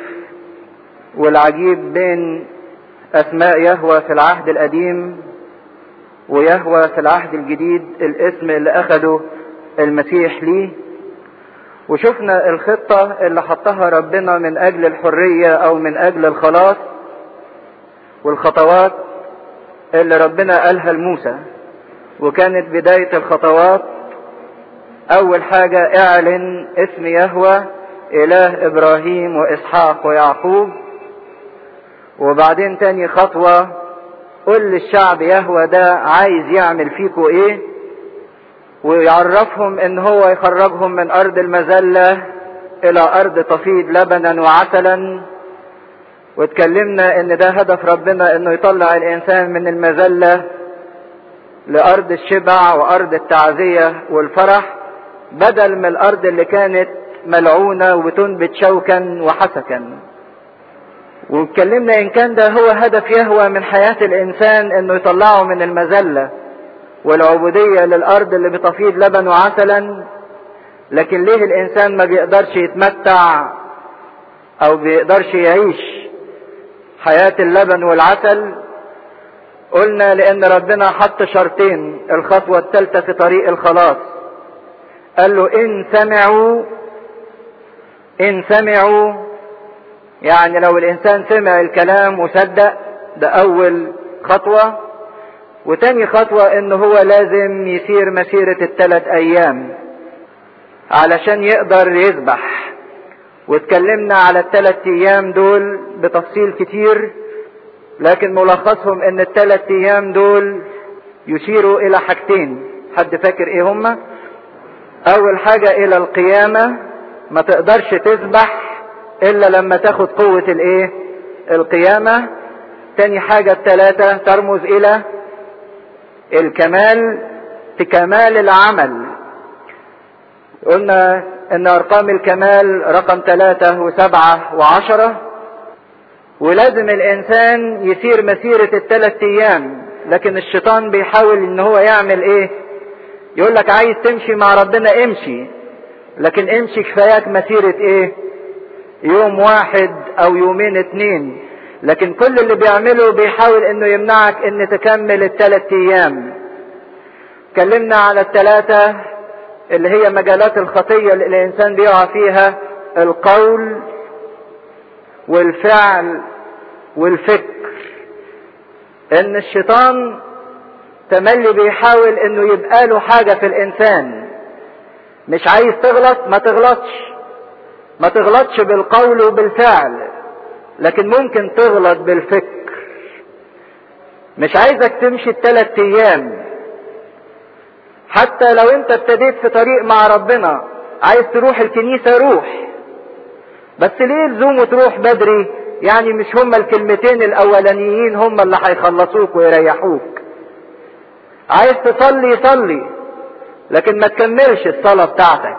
والعجيب بين أسماء يهوى في العهد القديم ويهوى في العهد الجديد الاسم اللي أخده المسيح ليه وشفنا الخطة اللي حطها ربنا من أجل الحرية أو من أجل الخلاص والخطوات اللي ربنا قالها لموسى وكانت بداية الخطوات أول حاجة اعلن اسم يهوى إله إبراهيم وإسحاق ويعقوب وبعدين تاني خطوة قل للشعب يهوى ده عايز يعمل فيكوا ايه ويعرفهم ان هو يخرجهم من ارض المذلة الى ارض تفيض لبنا وعسلا واتكلمنا ان ده هدف ربنا انه يطلع الانسان من المذلة لارض الشبع وارض التعزية والفرح بدل من الارض اللي كانت ملعونة وبتنبت شوكا وحسكا واتكلمنا ان كان ده هو هدف يهوى من حياة الانسان انه يطلعه من المذلة والعبودية للارض اللي بتفيض لبن وعسلا لكن ليه الانسان ما بيقدرش يتمتع او بيقدرش يعيش حياة اللبن والعسل قلنا لان ربنا حط شرطين الخطوة الثالثة في طريق الخلاص قال له ان سمعوا ان سمعوا يعني لو الانسان سمع الكلام وصدق ده اول خطوة وتاني خطوة ان هو لازم يسير مسيرة الثلاث ايام علشان يقدر يذبح واتكلمنا على الثلاث ايام دول بتفصيل كتير لكن ملخصهم ان الثلاث ايام دول يشيروا الى حاجتين حد فاكر ايه هما اول حاجة الى القيامة ما تقدرش تسبح الا لما تاخد قوة الايه القيامة تاني حاجة الثلاثة ترمز الى الكمال في كمال العمل قلنا ان ارقام الكمال رقم ثلاثة وسبعة وعشرة ولازم الانسان يسير مسيرة الثلاث ايام لكن الشيطان بيحاول ان هو يعمل ايه يقول لك عايز تمشي مع ربنا امشي لكن امشي كفاياك مسيرة ايه يوم واحد او يومين اتنين لكن كل اللي بيعمله بيحاول انه يمنعك ان تكمل الثلاث ايام اتكلمنا على الثلاثة اللي هي مجالات الخطية اللي الانسان بيقع فيها القول والفعل والفكر ان الشيطان تملي بيحاول انه يبقى له حاجة في الانسان مش عايز تغلط ما تغلطش ما تغلطش بالقول وبالفعل لكن ممكن تغلط بالفكر مش عايزك تمشي الثلاث ايام حتى لو انت ابتديت في طريق مع ربنا عايز تروح الكنيسة روح بس ليه لزومه تروح بدري يعني مش هما الكلمتين الاولانيين هما اللي هيخلصوك ويريحوك عايز تصلي صلي لكن ما تكملش الصلاة بتاعتك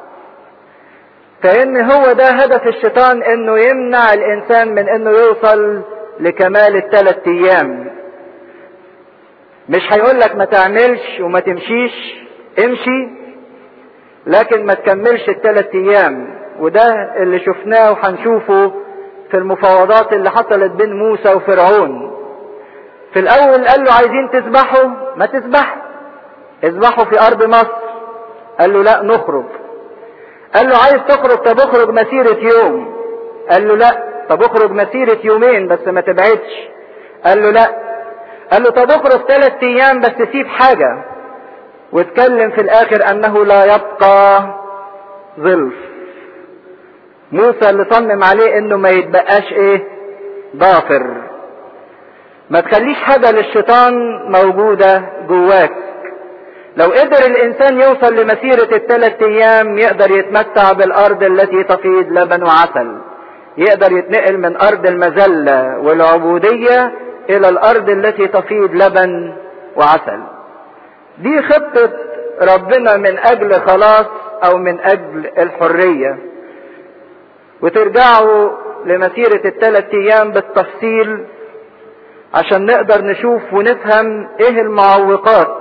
فان هو ده هدف الشيطان انه يمنع الانسان من انه يوصل لكمال الثلاث ايام مش هيقول لك ما تعملش وما تمشيش امشي لكن ما تكملش الثلاث ايام وده اللي شفناه وهنشوفه في المفاوضات اللي حصلت بين موسى وفرعون في الاول قال له عايزين تسبحوا ما تسبحوا اسبحوا في ارض مصر قال له لا نخرج قال له عايز تخرج طب اخرج مسيرة يوم قال له لا طب اخرج مسيرة يومين بس ما تبعدش قال له لا قال له طب اخرج ثلاث ايام بس سيب حاجة واتكلم في الاخر انه لا يبقى ظلف موسى اللي صمم عليه انه ما يتبقاش ايه ضافر ما تخليش حاجة للشيطان موجودة جواك لو قدر الانسان يوصل لمسيرة الثلاث ايام يقدر يتمتع بالارض التي تفيض لبن وعسل يقدر يتنقل من ارض المذلة والعبودية الى الارض التي تفيض لبن وعسل دي خطة ربنا من اجل خلاص او من اجل الحرية وترجعوا لمسيرة الثلاث ايام بالتفصيل عشان نقدر نشوف ونفهم ايه المعوقات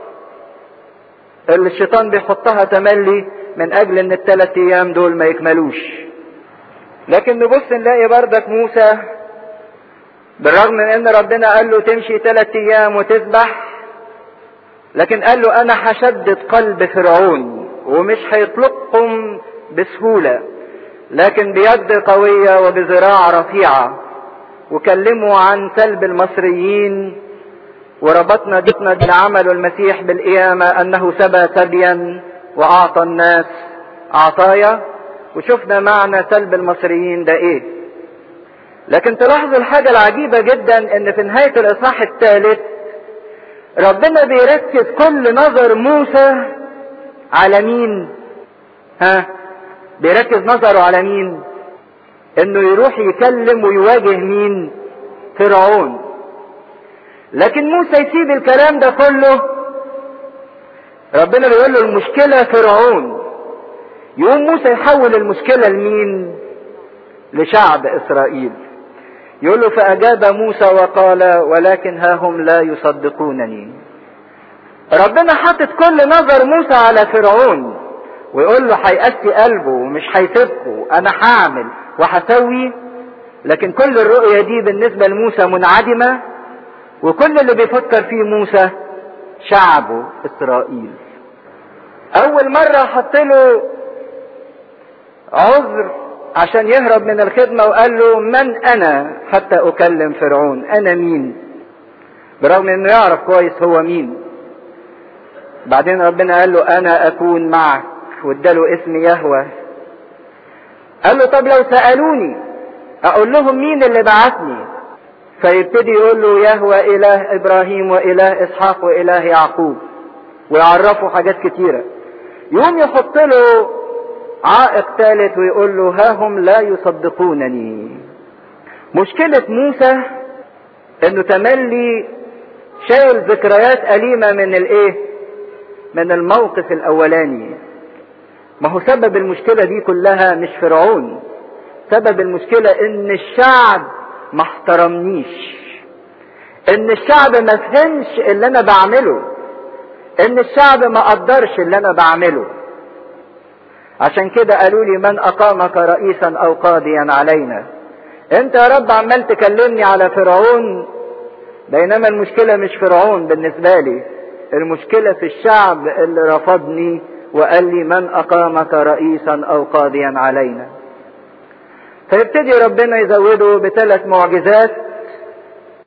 اللي الشيطان بيحطها تملي من اجل ان الثلاث ايام دول ما يكملوش لكن نبص نلاقي بردك موسى بالرغم من ان ربنا قال له تمشي ثلاث ايام وتذبح لكن قال له انا هشدد قلب فرعون ومش هيطلقكم بسهولة لكن بيد قوية وبذراع رفيعة وكلموا عن سلب المصريين وربطنا جبنا بالعمل المسيح بالقيامة انه سبى سبيا واعطى الناس عطايا وشفنا معنى سلب المصريين ده ايه لكن تلاحظوا الحاجة العجيبة جدا ان في نهاية الاصحاح الثالث ربنا بيركز كل نظر موسى على مين ها بيركز نظره على مين انه يروح يكلم ويواجه مين فرعون لكن موسى يسيب الكلام ده كله ربنا بيقول له المشكلة فرعون يقوم موسى يحول المشكلة لمين لشعب اسرائيل يقول له فاجاب موسى وقال ولكن ها هم لا يصدقونني ربنا حاطط كل نظر موسى على فرعون ويقول له هيقسي قلبه ومش هيسيبكم انا هعمل وهسوي لكن كل الرؤية دي بالنسبة لموسى منعدمة وكل اللي بيفكر فيه موسى شعبه اسرائيل اول مرة حط له عذر عشان يهرب من الخدمة وقال له من انا حتى اكلم فرعون انا مين برغم انه يعرف كويس هو مين بعدين ربنا قال له انا اكون معك واداله اسم يهوه قال له طب لو سألوني اقول لهم مين اللي بعثني فيبتدي يقول له يهوى اله ابراهيم واله اسحاق واله يعقوب ويعرفه حاجات كتيرة يقوم يحط له عائق ثالث ويقول له ها هم لا يصدقونني مشكلة موسى انه تملي شايل ذكريات أليمة من الايه من الموقف الاولاني ما هو سبب المشكلة دي كلها مش فرعون سبب المشكلة ان الشعب ما احترمنيش ان الشعب ما فهمش اللي انا بعمله ان الشعب ما قدرش اللي انا بعمله عشان كده قالوا لي من اقامك رئيسا او قاضيا علينا انت يا رب عمال تكلمني على فرعون بينما المشكلة مش فرعون بالنسبة لي المشكلة في الشعب اللي رفضني وقال لي من اقامك رئيسا او قاضيا علينا فيبتدي ربنا يزوده بثلاث معجزات